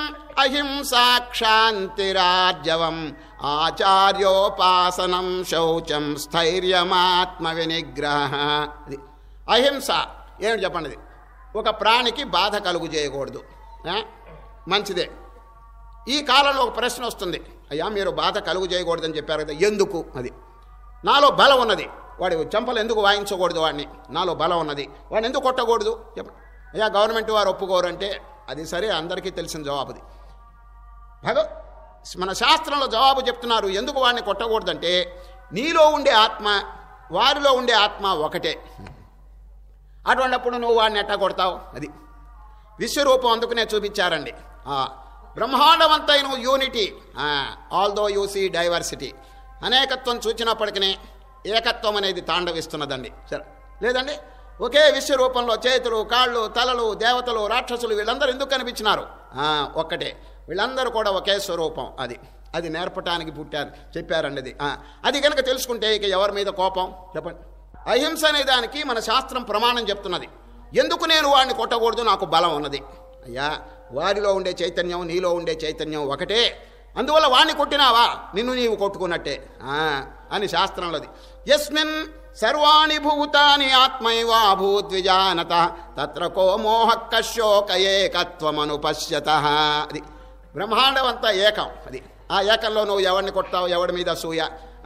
అహింసాక్షాంతిరార్జవం ఆచార్యోపాసనం శౌచం స్థైర్యమాత్మ వినిగ్రహ ఇది అహింస ఏమిటి చెప్పండి ఇది ఒక ప్రాణికి బాధ కలుగు చేయకూడదు ఆ? మంచిదే ఈ కాలంలో ఒక ప్రశ్న వస్తుంది అయ్యా మీరు బాధ కలుగు చేయకూడదని చెప్పారు కదా ఎందుకు అది నాలో బలం ఉన్నది వాడి చెంపలు ఎందుకు వాయించకూడదు వాడిని నాలో బలం ఉన్నది వాడిని ఎందుకు కొట్టకూడదు చెప్పండి అయ్యా గవర్నమెంట్ వారు ఒప్పుకోరు అంటే అది సరే అందరికీ తెలిసిన జవాబుది భగ మన శాస్త్రంలో జవాబు చెప్తున్నారు ఎందుకు వాడిని కొట్టకూడదంటే నీలో ఉండే ఆత్మ వారిలో ఉండే ఆత్మ ఒకటే అటువంటిప్పుడు నువ్వు వాడిని ఎట్టా కొడతావు అది విశ్వరూపం అందుకునే చూపించారండి ఆ, బ్రహ్మాండవంతైన unity although you see diversity అనేకత్వం చూచినప్పటికీ ఏకత్వం అనేది తాండవిస్తున్నదండి సరే లేదండి ఒకే విశ్వరూపంలో చేతులు కాళ్ళు తలలు దేవతలు రాక్షసులు వీళ్ళందరూ ఎందుకు కనిపించినారు ఆ, ఒక్కటే వీళ్ళందరూ కూడా ఒకే స్వరూపం అది అది నేర్పటానికి పుట్టారు చెప్పారండి అది ఆ, అది కనుక తెలుసుకుంటే ఇక ఎవరి మీద కోపం చెప్పండి అహింస అనే దానికి మన శాస్త్రం ప్రమాణం చెప్తున్నది ఎందుకు నేను వాడిని కొట్టకూడదు నాకు బలం ఉన్నది అయ్యా వారిలో ఉండే చైతన్యం నీలో ఉండే చైతన్యం ఒకటే అందువల్ల వాణ్ణి కొట్టినావా నిన్ను నీవు కొట్టుకున్నట్టే ఆ, అని శాస్త్రంలోది యస్మిన్ సర్వాణి భూతాని ఆత్మైవాభూద్విజానత తత్ర కో మోహ కశోక ఏకత్వమను పశ్యత అది బ్రహ్మాండం అంతా ఏకం అది ఆ ఏకంలో నువ్వు ఎవరిని కొట్టావు ఎవడి మీద సూయ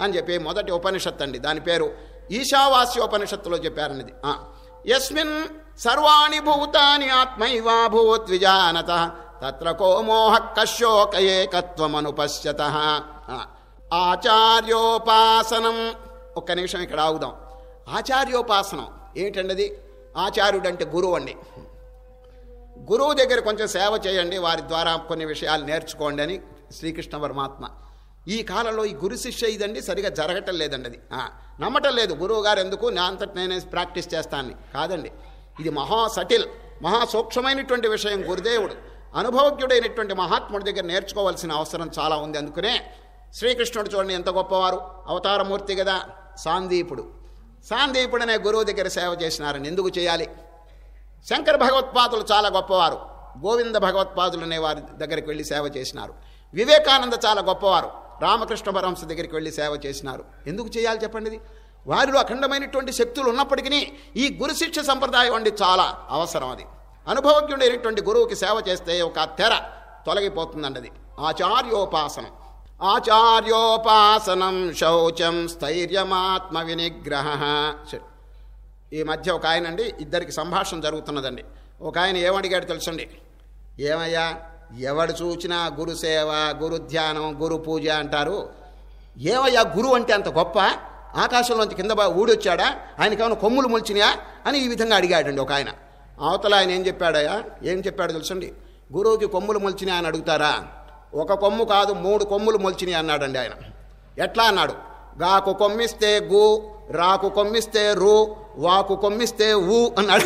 అని చెప్పి మొదటి ఉపనిషత్తు అండి దాని పేరు ఈశావాస్యోపనిషత్తులో చెప్పారన్నది ఆ. యస్మిన్ సర్వాణి భూతాని ఆత్మైవాభూత్ విజానత తత్ర కో మోహ కశోక ఏకత్వమనుపశ్యత ఆ. ఆచార్యోపాసనం ఒక్క నిమిషం ఇక్కడ ఆగుదాం ఆచార్యోపాసనం ఏమిటండి అది ఆచార్యుడు అంటే గురువు అండి గురువు దగ్గర కొంచెం సేవ చేయండి వారి ద్వారా కొన్ని విషయాలు నేర్చుకోండి అని శ్రీకృష్ణ పరమాత్మ ఈ కాలంలో ఈ గురు శిష్య ఇదండి సరిగా జరగటం లేదండి అది ఆ, నమ్మటం లేదు గురువు గారు ఎందుకు నా అంతటి నేనే ప్రాక్టీస్ చేస్తానని కాదండి ఇది మహా సటిల్ మహా సూక్ష్మమైనటువంటి విషయం గురుదేవుడు అనుభవజ్ఞుడైనటువంటి మహాత్ముడి దగ్గర నేర్చుకోవాల్సిన అవసరం చాలా ఉంది అందుకనే శ్రీకృష్ణుడు చూడండి ఎంత గొప్పవారు అవతారమూర్తి కదా సాందీపుడు సాందీపుడు అనే గురువు దగ్గర సేవ చేసినారని ఎందుకు చేయాలి శంకర భగవత్పాదులు చాలా గొప్పవారు గోవింద భగవత్పాదులు అనే వారి దగ్గరికి వెళ్ళి సేవ చేసినారు వివేకానంద చాలా గొప్పవారు రామకృష్ణ పరమహంస దగ్గరికి వెళ్ళి సేవ చేసినారు ఎందుకు చేయాలి చెప్పండి ఇది వారిలో అఖండమైనటువంటి శక్తులు ఉన్నప్పటికీ ఈ గురు శిక్ష సంప్రదాయం అండి చాలా అవసరం అది అనుభవజ్ఞుడైనటువంటి గురువుకి సేవ చేస్తే ఒక తెర తొలగిపోతుందండి అది ఆచార్యోపాసనం ఆచార్యోపాసనం శౌచం స్థైర్యమాత్మ వినిగ్రహ సరే. ఈ మధ్య ఒక ఆయన అండి ఇద్దరికి సంభాషణ జరుగుతున్నదండి ఒక ఆయన ఏమడిగాడు తెలుసండి ఏమయ్యా ఎవడు చూచినా గురు సేవ గురు ధ్యానం గురు పూజ అంటారు ఏమయ్యా గురువు అంటే అంత గొప్ప ఆకాశంలోంచి కింద బా ఊడొచ్చాడా ఆయనకి ఏమైనా కొమ్ములు మొలిచినాయా అని ఈ విధంగా అడిగాడండి ఒక ఆయన అవతల ఆయన ఏం చెప్పాడయ్యా ఏం చెప్పాడు తెలుసండి గురువుకి కొమ్ములు మొలిచినాయా అని అడుగుతారా ఒక కొమ్ము కాదు మూడు కొమ్ములు మొలిచినాయి అన్నాడండి ఆయన ఎట్లా అన్నాడు గాకు కొమ్మిస్తే గు రాకు కొమ్మిస్తే రు వాకు కొమ్మిస్తే ఊ అన్నాడు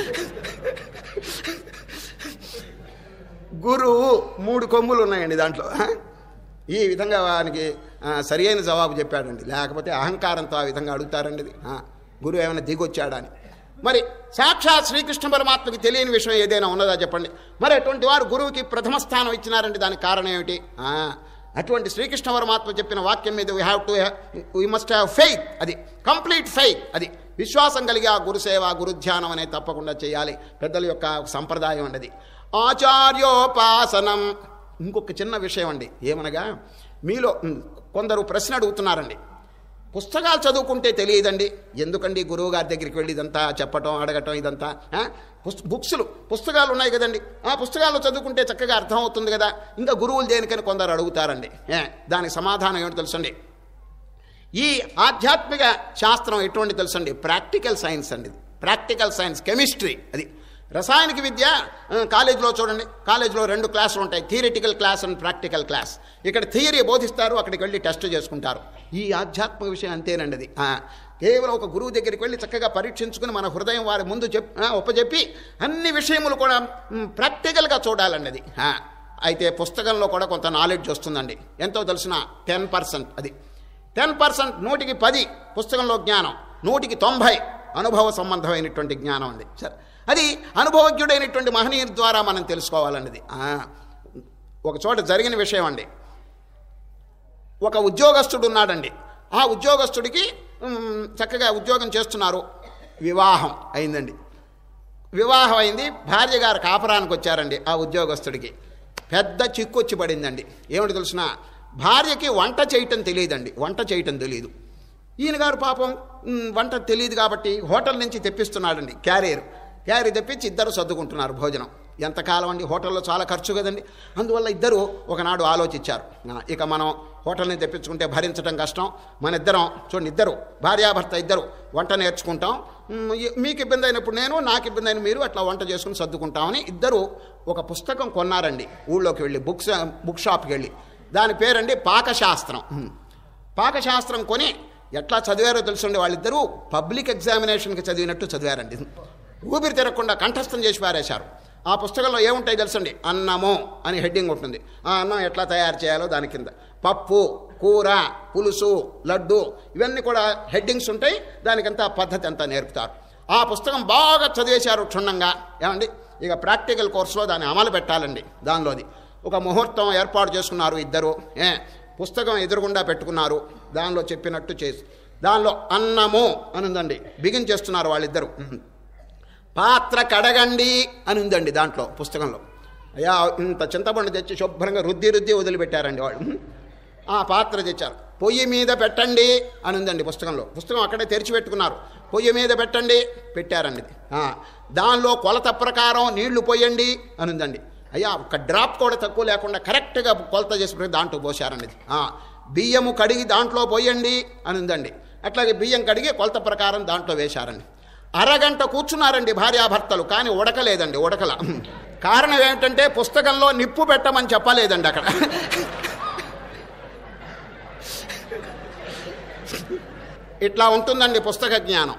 గురువు మూడు కొమ్ములు ఉన్నాయండి దాంట్లో ఈ విధంగా వానికి ఆ, సరి అయిన జవాబు చెప్పాడండి లేకపోతే అహంకారంతో ఆ విధంగా అడుగుతారండి ఇది. ఆ, గురువు ఏమైనా దిగొచ్చాడా అని మరి సాక్షాత్ శ్రీకృష్ణ పరమాత్మకి తెలియని విషయం ఏదైనా ఉన్నదా చెప్పండి మరి అటువంటి వారు గురువుకి ప్రథమ స్థానం ఇచ్చినారంటే దానికి కారణం ఏమిటి ఆ, అటువంటి శ్రీకృష్ణ పరమాత్మ చెప్పిన వాక్యం మీద we have to we must have faith అది కంప్లీట్ ఫెయిత్ అది విశ్వాసం కలిగి ఆ గురుసేవ గురుధ్యానం అనేది తప్పకుండా చేయాలి పెద్దల యొక్క సంప్రదాయం అండి అది ఆచార్యోపాసనం ఇంకొక చిన్న విషయం అండి ఏమనగా మీలో ఉమ్, కొందరు ప్రశ్న అడుగుతున్నారండి పుస్తకాలు చదువుకుంటే తెలియదండి ఎందుకండి గురువు గారి దగ్గరికి వెళ్ళి ఇదంతా చెప్పటం అడగటం ఇదంతా ఆ? పుస్- బుక్స్లు పుస్తకాలు ఉన్నాయి కదండి ఆ పుస్తకాలు చదువుకుంటే చక్కగా అర్థమవుతుంది కదా ఇంకా గురువులు దేనికని కొందరు అడుగుతారండి ఏ, దానికి సమాధానం ఏమిటి తెలుసండి ఈ ఆధ్యాత్మిక శాస్త్రం ఎటువంటి తెలుసండి ప్రాక్టికల్ సైన్స్ అండి ఇది. ప్రాక్టికల్ సైన్స్ కెమిస్ట్రీ అది రసాయనిక విద్య ఆ, కాలేజీలో చూడండి కాలేజీలో రెండు క్లాసులు ఉంటాయి theoretical class and practical class ఇక్కడ థియరీ బోధిస్తారు అక్కడికి వెళ్ళి టెస్ట్ చేసుకుంటారు ఈ ఆధ్యాత్మిక విషయం అంతేనండి అది ఆ, కేవలం ఒక గురువు దగ్గరికి వెళ్ళి చక్కగా పరీక్షించుకుని మన హృదయం వారి ముందు చెప్ ఆ, ఒప్పజెప్పి అన్ని విషయములు కూడా మ్, ప్రాక్టికల్గా చూడాలండి అది ఆ, అయితే పుస్తకంలో కూడా కొంత నాలెడ్జ్ వస్తుందండి ఎంతో తెలిసిన టెన్ పర్సెంట్ అది టెన్ పర్సెంట్ నూటికి పది పుస్తకంలో జ్ఞానం నూటికి తొంభై అనుభవ సంబంధమైనటువంటి జ్ఞానం అండి సరే అది అనుభవజ్ఞుడైనటువంటి మహనీయుల ద్వారా మనం తెలుసుకోవాలన్నది ఆ, ఒక చోట జరిగిన విషయం అండి ఒక ఉద్యోగస్తుడు ఉన్నాడండి ఆ ఉద్యోగస్తుడికి మ్, చక్కగా ఉద్యోగం చేస్తున్నారు వివాహం అయిందండి వివాహం అయింది భార్య గారు కాపురానికి వచ్చారండి ఆ ఉద్యోగస్తుడికి పెద్ద చిక్కు వచ్చి పడిందండి ఏమిటి తెలిసిన భార్యకి వంట చేయటం తెలియదండి వంట చేయటం తెలియదు ఈయన గారు పాపం మ్, వంట తెలియదు కాబట్టి హోటల్ నుంచి తెప్పిస్తున్నాడండి క్యారియర్ క్యారీ తెప్పించి ఇద్దరు సర్దుకుంటున్నారు భోజనం ఎంతకాలం అండి హోటల్లో చాలా ఖర్చు కదండి అందువల్ల ఇద్దరు ఒకనాడు ఆలోచించారు ఆ, ఇక మనం హోటల్ని తెప్పించుకుంటే భరించడం కష్టం మన ఇద్దరం చూడండి ఇద్దరు భార్యాభర్త ఇద్దరు వంట నేర్చుకుంటాం మ్, ఈ- మీకు ఇబ్బంది అయినప్పుడు నేను నాకు ఇబ్బంది అయిన మీరు అట్లా వంట చేసుకుని సర్దుకుంటామని ఇద్దరు ఒక పుస్తకం కొన్నారండి ఊళ్ళోకి వెళ్ళి బుక్స్ బుక్ షాప్కి వెళ్ళి దాని పేరండి పాకశాస్త్రం మ్. పాకశాస్త్రం కొని ఎట్లా చదివారో తెలుసండి వాళ్ళిద్దరూ పబ్లిక్ ఎగ్జామినేషన్కి చదివినట్టు చదివారండి ఊపిరి తిరగకుండా కంఠస్థం చేసి పారేశారు ఆ పుస్తకంలో ఏముంటాయి తెలుసండి అన్నము అని హెడ్డింగ్ ఉంటుంది ఆ అన్నం ఎట్లా తయారు చేయాలో దాని కింద పప్పు కూర పులుసు లడ్డు ఇవన్నీ కూడా హెడ్డింగ్స్ ఉంటాయి దానికంతా పద్ధతి అంతా నేర్పుతారు ఆ పుస్తకం బాగా చదివేశారు క్షుణ్ణంగా ఏమండి ఇక ప్రాక్టికల్ కోర్సులో దాన్ని అమలు పెట్టాలండి దానిలోది ఒక ముహూర్తం ఏర్పాటు చేసుకున్నారు ఇద్దరు ఏ పుస్తకం ఎదురుగుండా పెట్టుకున్నారు దానిలో చెప్పినట్టు చేసి దానిలో అన్నము అని ఉందండి బిగించేస్తున్నారు వాళ్ళిద్దరు పాత్ర కడగండి అని ఉందండి దాంట్లో పుస్తకంలో అయ్యా ఇంత చింతపండు తెచ్చి శుభ్రంగా రుద్ది రుద్ది వదిలిపెట్టారండి వాళ్ళు ఆ పాత్ర తెచ్చారు పొయ్యి మీద పెట్టండి అని ఉందండి పుస్తకంలో పుస్తకం అక్కడే తెరిచి పెట్టుకున్నారు పొయ్యి మీద పెట్టండి పెట్టారండి ఇది. ఆ, దానిలో కొలత ప్రకారం నీళ్లు పోయండి అని ఉందండి అయ్యా ఒక డ్రాప్ కూడా తక్కువ లేకుండా కరెక్ట్గా కొలత చేసి పెట్టి దాంట్లో పోసారండి ఇది. ఆ, బియ్యము కడిగి దాంట్లో పోయండి అని ఉందండి అట్లాగే బియ్యం కడిగి కొలత ప్రకారం దాంట్లో వేశారండి అరగంట కూర్చున్నారండి భార్యాభర్తలు కానీ ఉడకలేదండి ఉడకల కారణం ఏమిటంటే పుస్తకంలో నిప్పు పెట్టమని చెప్పలేదండి అక్కడ ఇట్లా ఉంటుందండి పుస్తక జ్ఞానం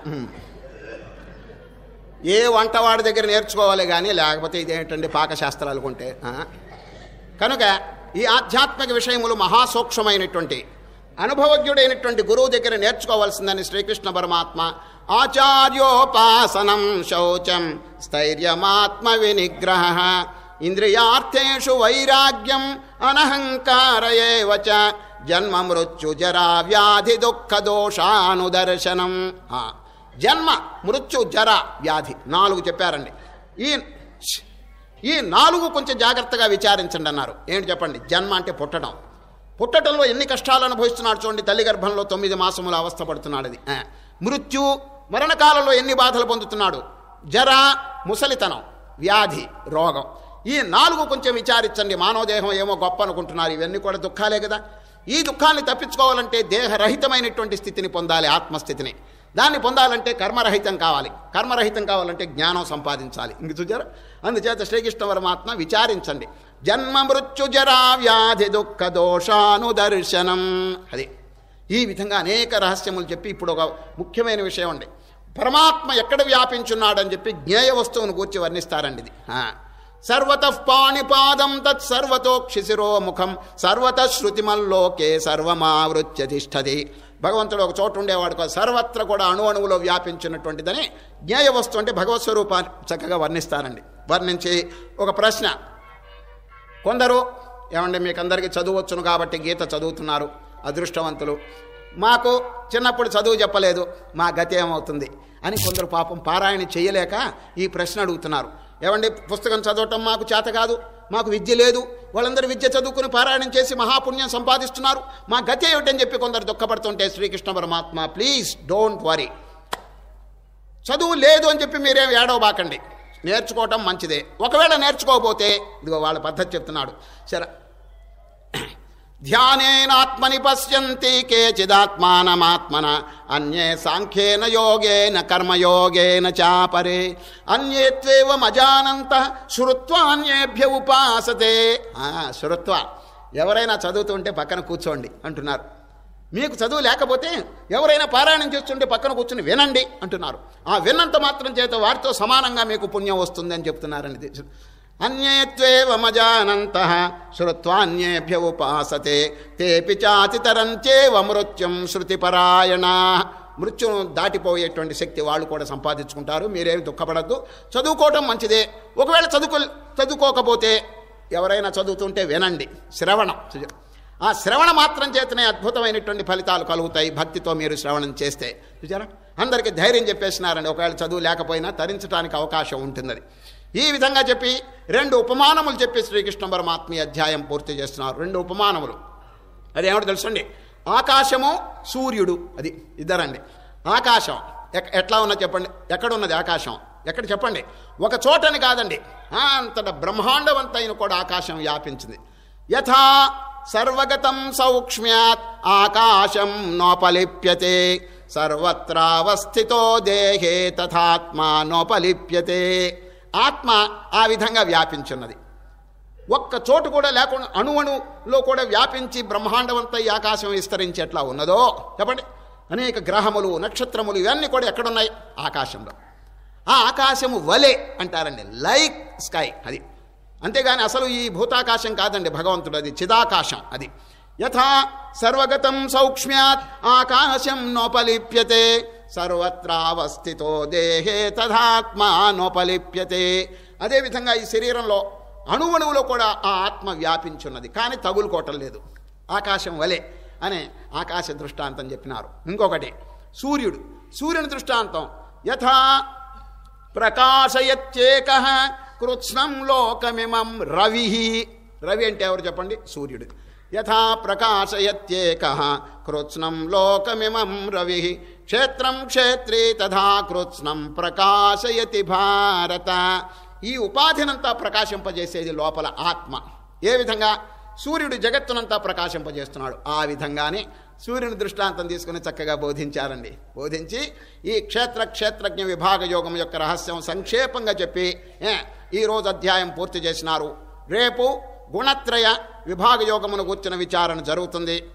ఏ వంటవాడి దగ్గర నేర్చుకోవాలి కానీ లేకపోతే ఇదేంటండి పాకశాస్త్రాలు కొంటే ఆ? కనుక ఈ ఆధ్యాత్మిక విషయములు మహాసూక్ష్మమైనటువంటి అనుభవజ్ఞుడైనటువంటి గురువు దగ్గర నేర్చుకోవాల్సిందని శ్రీకృష్ణ పరమాత్మ ఆచార్యోపాసనం శౌచం స్థైర్యమాత్మ వినిగ్రహ ఇంద్రియార్థేషు వైరాగ్యం అనహంకార ఏవ చ జన్మ మృత్యు జరా వ్యాధి దుఃఖ దోషానుదర్శనం ఆ, జన్మ మృత్యు జర వ్యాధి నాలుగు చెప్పారండి ఈ ఈ నాలుగు కొంచెం జాగ్రత్తగా విచారించండి అన్నారు ఏంటి చెప్పండి జన్మ అంటే పుట్టడం పుట్టడంలో ఎన్ని కష్టాలు అనుభవిస్తున్నాడు చూడండి తల్లి గర్భంలో తొమ్మిది మాసములు అవస్థ పడుతున్నాడు అది ఆ. మృత్యు మరణకాలంలో ఎన్ని బాధలు పొందుతున్నాడు జర ముసలితనం వ్యాధి రోగం ఈ నాలుగు కొంచెం విచారించండి మానవదేహం ఏమో గొప్ప అనుకుంటున్నారు ఇవన్నీ కూడా దుఃఖాలే కదా ఈ దుఃఖాన్ని తప్పించుకోవాలంటే దేహరహితమైనటువంటి స్థితిని పొందాలి ఆత్మస్థితిని దాన్ని పొందాలంటే కర్మరహితం కావాలి కర్మరహితం కావాలంటే జ్ఞానం సంపాదించాలి ఇంక చూచారా అందుచేత శ్రీకృష్ణ పరమాత్మ విచారించండి జన్మ మృత్యు జరా వ్యాధి దుఃఖ దోషానుదర్శనం అది ఈ విధంగా అనేక రహస్యములు చెప్పి ఇప్పుడు ఒక ముఖ్యమైన విషయం అండి పరమాత్మ ఎక్కడ వ్యాపించున్నాడని చెప్పి జ్ఞేయ వస్తువును గూర్చి వర్ణిస్తారండి ఇది ఆ. సర్వత పాణిపాదం తత్ సర్వతోక్షిశిరో ముఖం సర్వత శృతిమల్లోకే సర్వమావృత్య తిష్టది భగవంతుడు ఒక చోటు ఉండేవాడు కాదు సర్వత్ర కూడా అణు అణువులో వ్యాపించినటువంటిదని జ్ఞేయ వస్తువు అంటే భగవత్ స్వరూపాన్ని చక్కగా వర్ణిస్తారండి వర్ణించి ఒక ప్రశ్న కొందరు ఏమండి మీకు అందరికీ చదువచ్చును కాబట్టి గీత చదువుతున్నారు అదృష్టవంతులు మాకు చిన్నప్పుడు చదువు చెప్పలేదు మా గతి ఏమవుతుంది అని కొందరు పాపం పారాయణ చేయలేక ఈ ప్రశ్న అడుగుతున్నారు ఏమండి పుస్తకం చదవటం మాకు చేత కాదు మాకు విద్య లేదు వాళ్ళందరూ విద్య చదువుకుని పారాయణం చేసి మహాపుణ్యం సంపాదిస్తున్నారు మా గతి ఏమిటని చెప్పి కొందరు దుఃఖపడుతుంటే శ్రీకృష్ణ పరమాత్మ ప్లీజ్ డోంట్ వరీ చదువు లేదు అని చెప్పి మీరేం ఏడవబాకండి నేర్చుకోవటం మంచిదే ఒకవేళ నేర్చుకోకపోతే ఇదిగో వాళ్ళ పద్ధతి చెప్తున్నాడు సరే ధ్యానేనాత్మని పశ్యంతి కేచిదాత్మానమాత్మన అన్యే సాంఖ్యేన యోగేన కర్మయోగేన చాపరే అన్యే త్వేవమజానంత శ్రుత్వాన్యేభ్య ఉపాసతే ఆ, శ్రుత్వ ఎవరైనా చదువుతుంటే పక్కన కూర్చోండి అంటున్నారు మీకు చదువు లేకపోతే ఎవరైనా పారాయణం చేస్తుంటే పక్కన కూర్చుని వినండి అంటున్నారు ఆ విన్నంత మాత్రం చేత వారితో సమానంగా మీకు పుణ్యం వస్తుంది అని చెప్తున్నారని అన్యేత్వేవమజానంత శ్రుత్వాన్యేభ్య ఉపాసతే తేపి చాతితరంచేవ మృత్యుం శృతిపరాయణ మృత్యును దాటిపోయేటువంటి శక్తి వాళ్ళు కూడా సంపాదించుకుంటారు మీరేమి దుఃఖపడద్దు చదువుకోవటం మంచిదే ఒకవేళ చదువుకో చదువుకోకపోతే ఎవరైనా చదువుతుంటే వినండి శ్రవణం ఆ శ్రవణ మాత్రం చేతనే అద్భుతమైనటువంటి ఫలితాలు కలుగుతాయి భక్తితో మీరు శ్రవణం చేస్తే చూసారా అందరికీ ధైర్యం చెప్పేసినారండి ఒకవేళ చదువు లేకపోయినా తరించడానికి అవకాశం ఉంటుందని ఈ విధంగా చెప్పి రెండు ఉపమానములు చెప్పి శ్రీకృష్ణ పరమాత్మ ఈ అధ్యాయం పూర్తి చేస్తున్నారు రెండు ఉపమానములు అదేమిటో తెలుసండి ఆకాశము సూర్యుడు అది ఇద్దరండి ఆకాశం ఎక్- ఎట్లా ఉన్నది చెప్పండి ఎక్కడ ఉన్నది ఆకాశం ఎక్కడ చెప్పండి ఒక చోటని కాదండి ఆ, అంతట బ్రహ్మాండవంతైన కూడా ఆకాశం వ్యాపించింది యథా సర్వగతం సౌక్ష్మ్యాత్ ఆకాశం నోపలిప్యతే సర్వత్రావస్థితో దేహే తథాత్మా నోపలిప్యతే ఆత్మ ఆ విధంగా వ్యాపించున్నది ఒక్క చోటు కూడా లేకుండా అణువణులో కూడా వ్యాపించి బ్రహ్మాండవంత ఈ ఆకాశం విస్తరించి ఎట్లా ఉన్నదో చెప్పండి అనేక గ్రహములు నక్షత్రములు ఇవన్నీ కూడా ఎక్కడున్నాయి ఆకాశంలో ఆ ఆకాశము వలె అంటారండి లైక్ స్కై అది అంతేగాని అసలు ఈ భూతాకాశం కాదండి భగవంతుడు అది చిదాకాశం అది యథా సర్వగతం సౌక్ష్మ్యాత్ ఆకాశం నోపలిప్యతే సర్వత్రావస్థితో దేహే తథాత్మా నోపలిప్యతే అదేవిధంగా ఈ శరీరంలో అణువణువులో కూడా ఆ ఆత్మ వ్యాపించున్నది కానీ తగులుకోవటం లేదు ఆకాశం వలె అనే ఆకాశ దృష్టాంతం చెప్పినారు ఇంకొకటి సూర్యుడు సూర్యుని దృష్టాంతం యథా ప్రకాశయత్యేక కృత్స్నం లోకమిమం రవి రవి అంటే ఎవరు చెప్పండి సూర్యుడు యథా ప్రకాశయత్యేక కృత్స్నం లోకమిమం రవి క్షేత్రం క్షేత్రీ తథా కృత్స్నం ప్రకాశయతి భారత ఈ ఉపాధినంతా ప్రకాశింపజేసేది లోపల ఆత్మ ఏ విధంగా సూర్యుడు జగత్తునంతా ప్రకాశింపజేస్తున్నాడు ఆ విధంగానే సూర్యుని దృష్టాంతం తీసుకుని చక్కగా బోధించారండి బోధించి ఈ క్షేత్ర క్షేత్రజ్ఞ విభాగ యోగం యొక్క రహస్యం సంక్షేపంగా చెప్పి ఏ, ఈ రోజు అధ్యాయం పూర్తి చేసినారు రేపు గుణత్రయ విభాగ యోగమును కూర్చున్న విచారణ జరుగుతుంది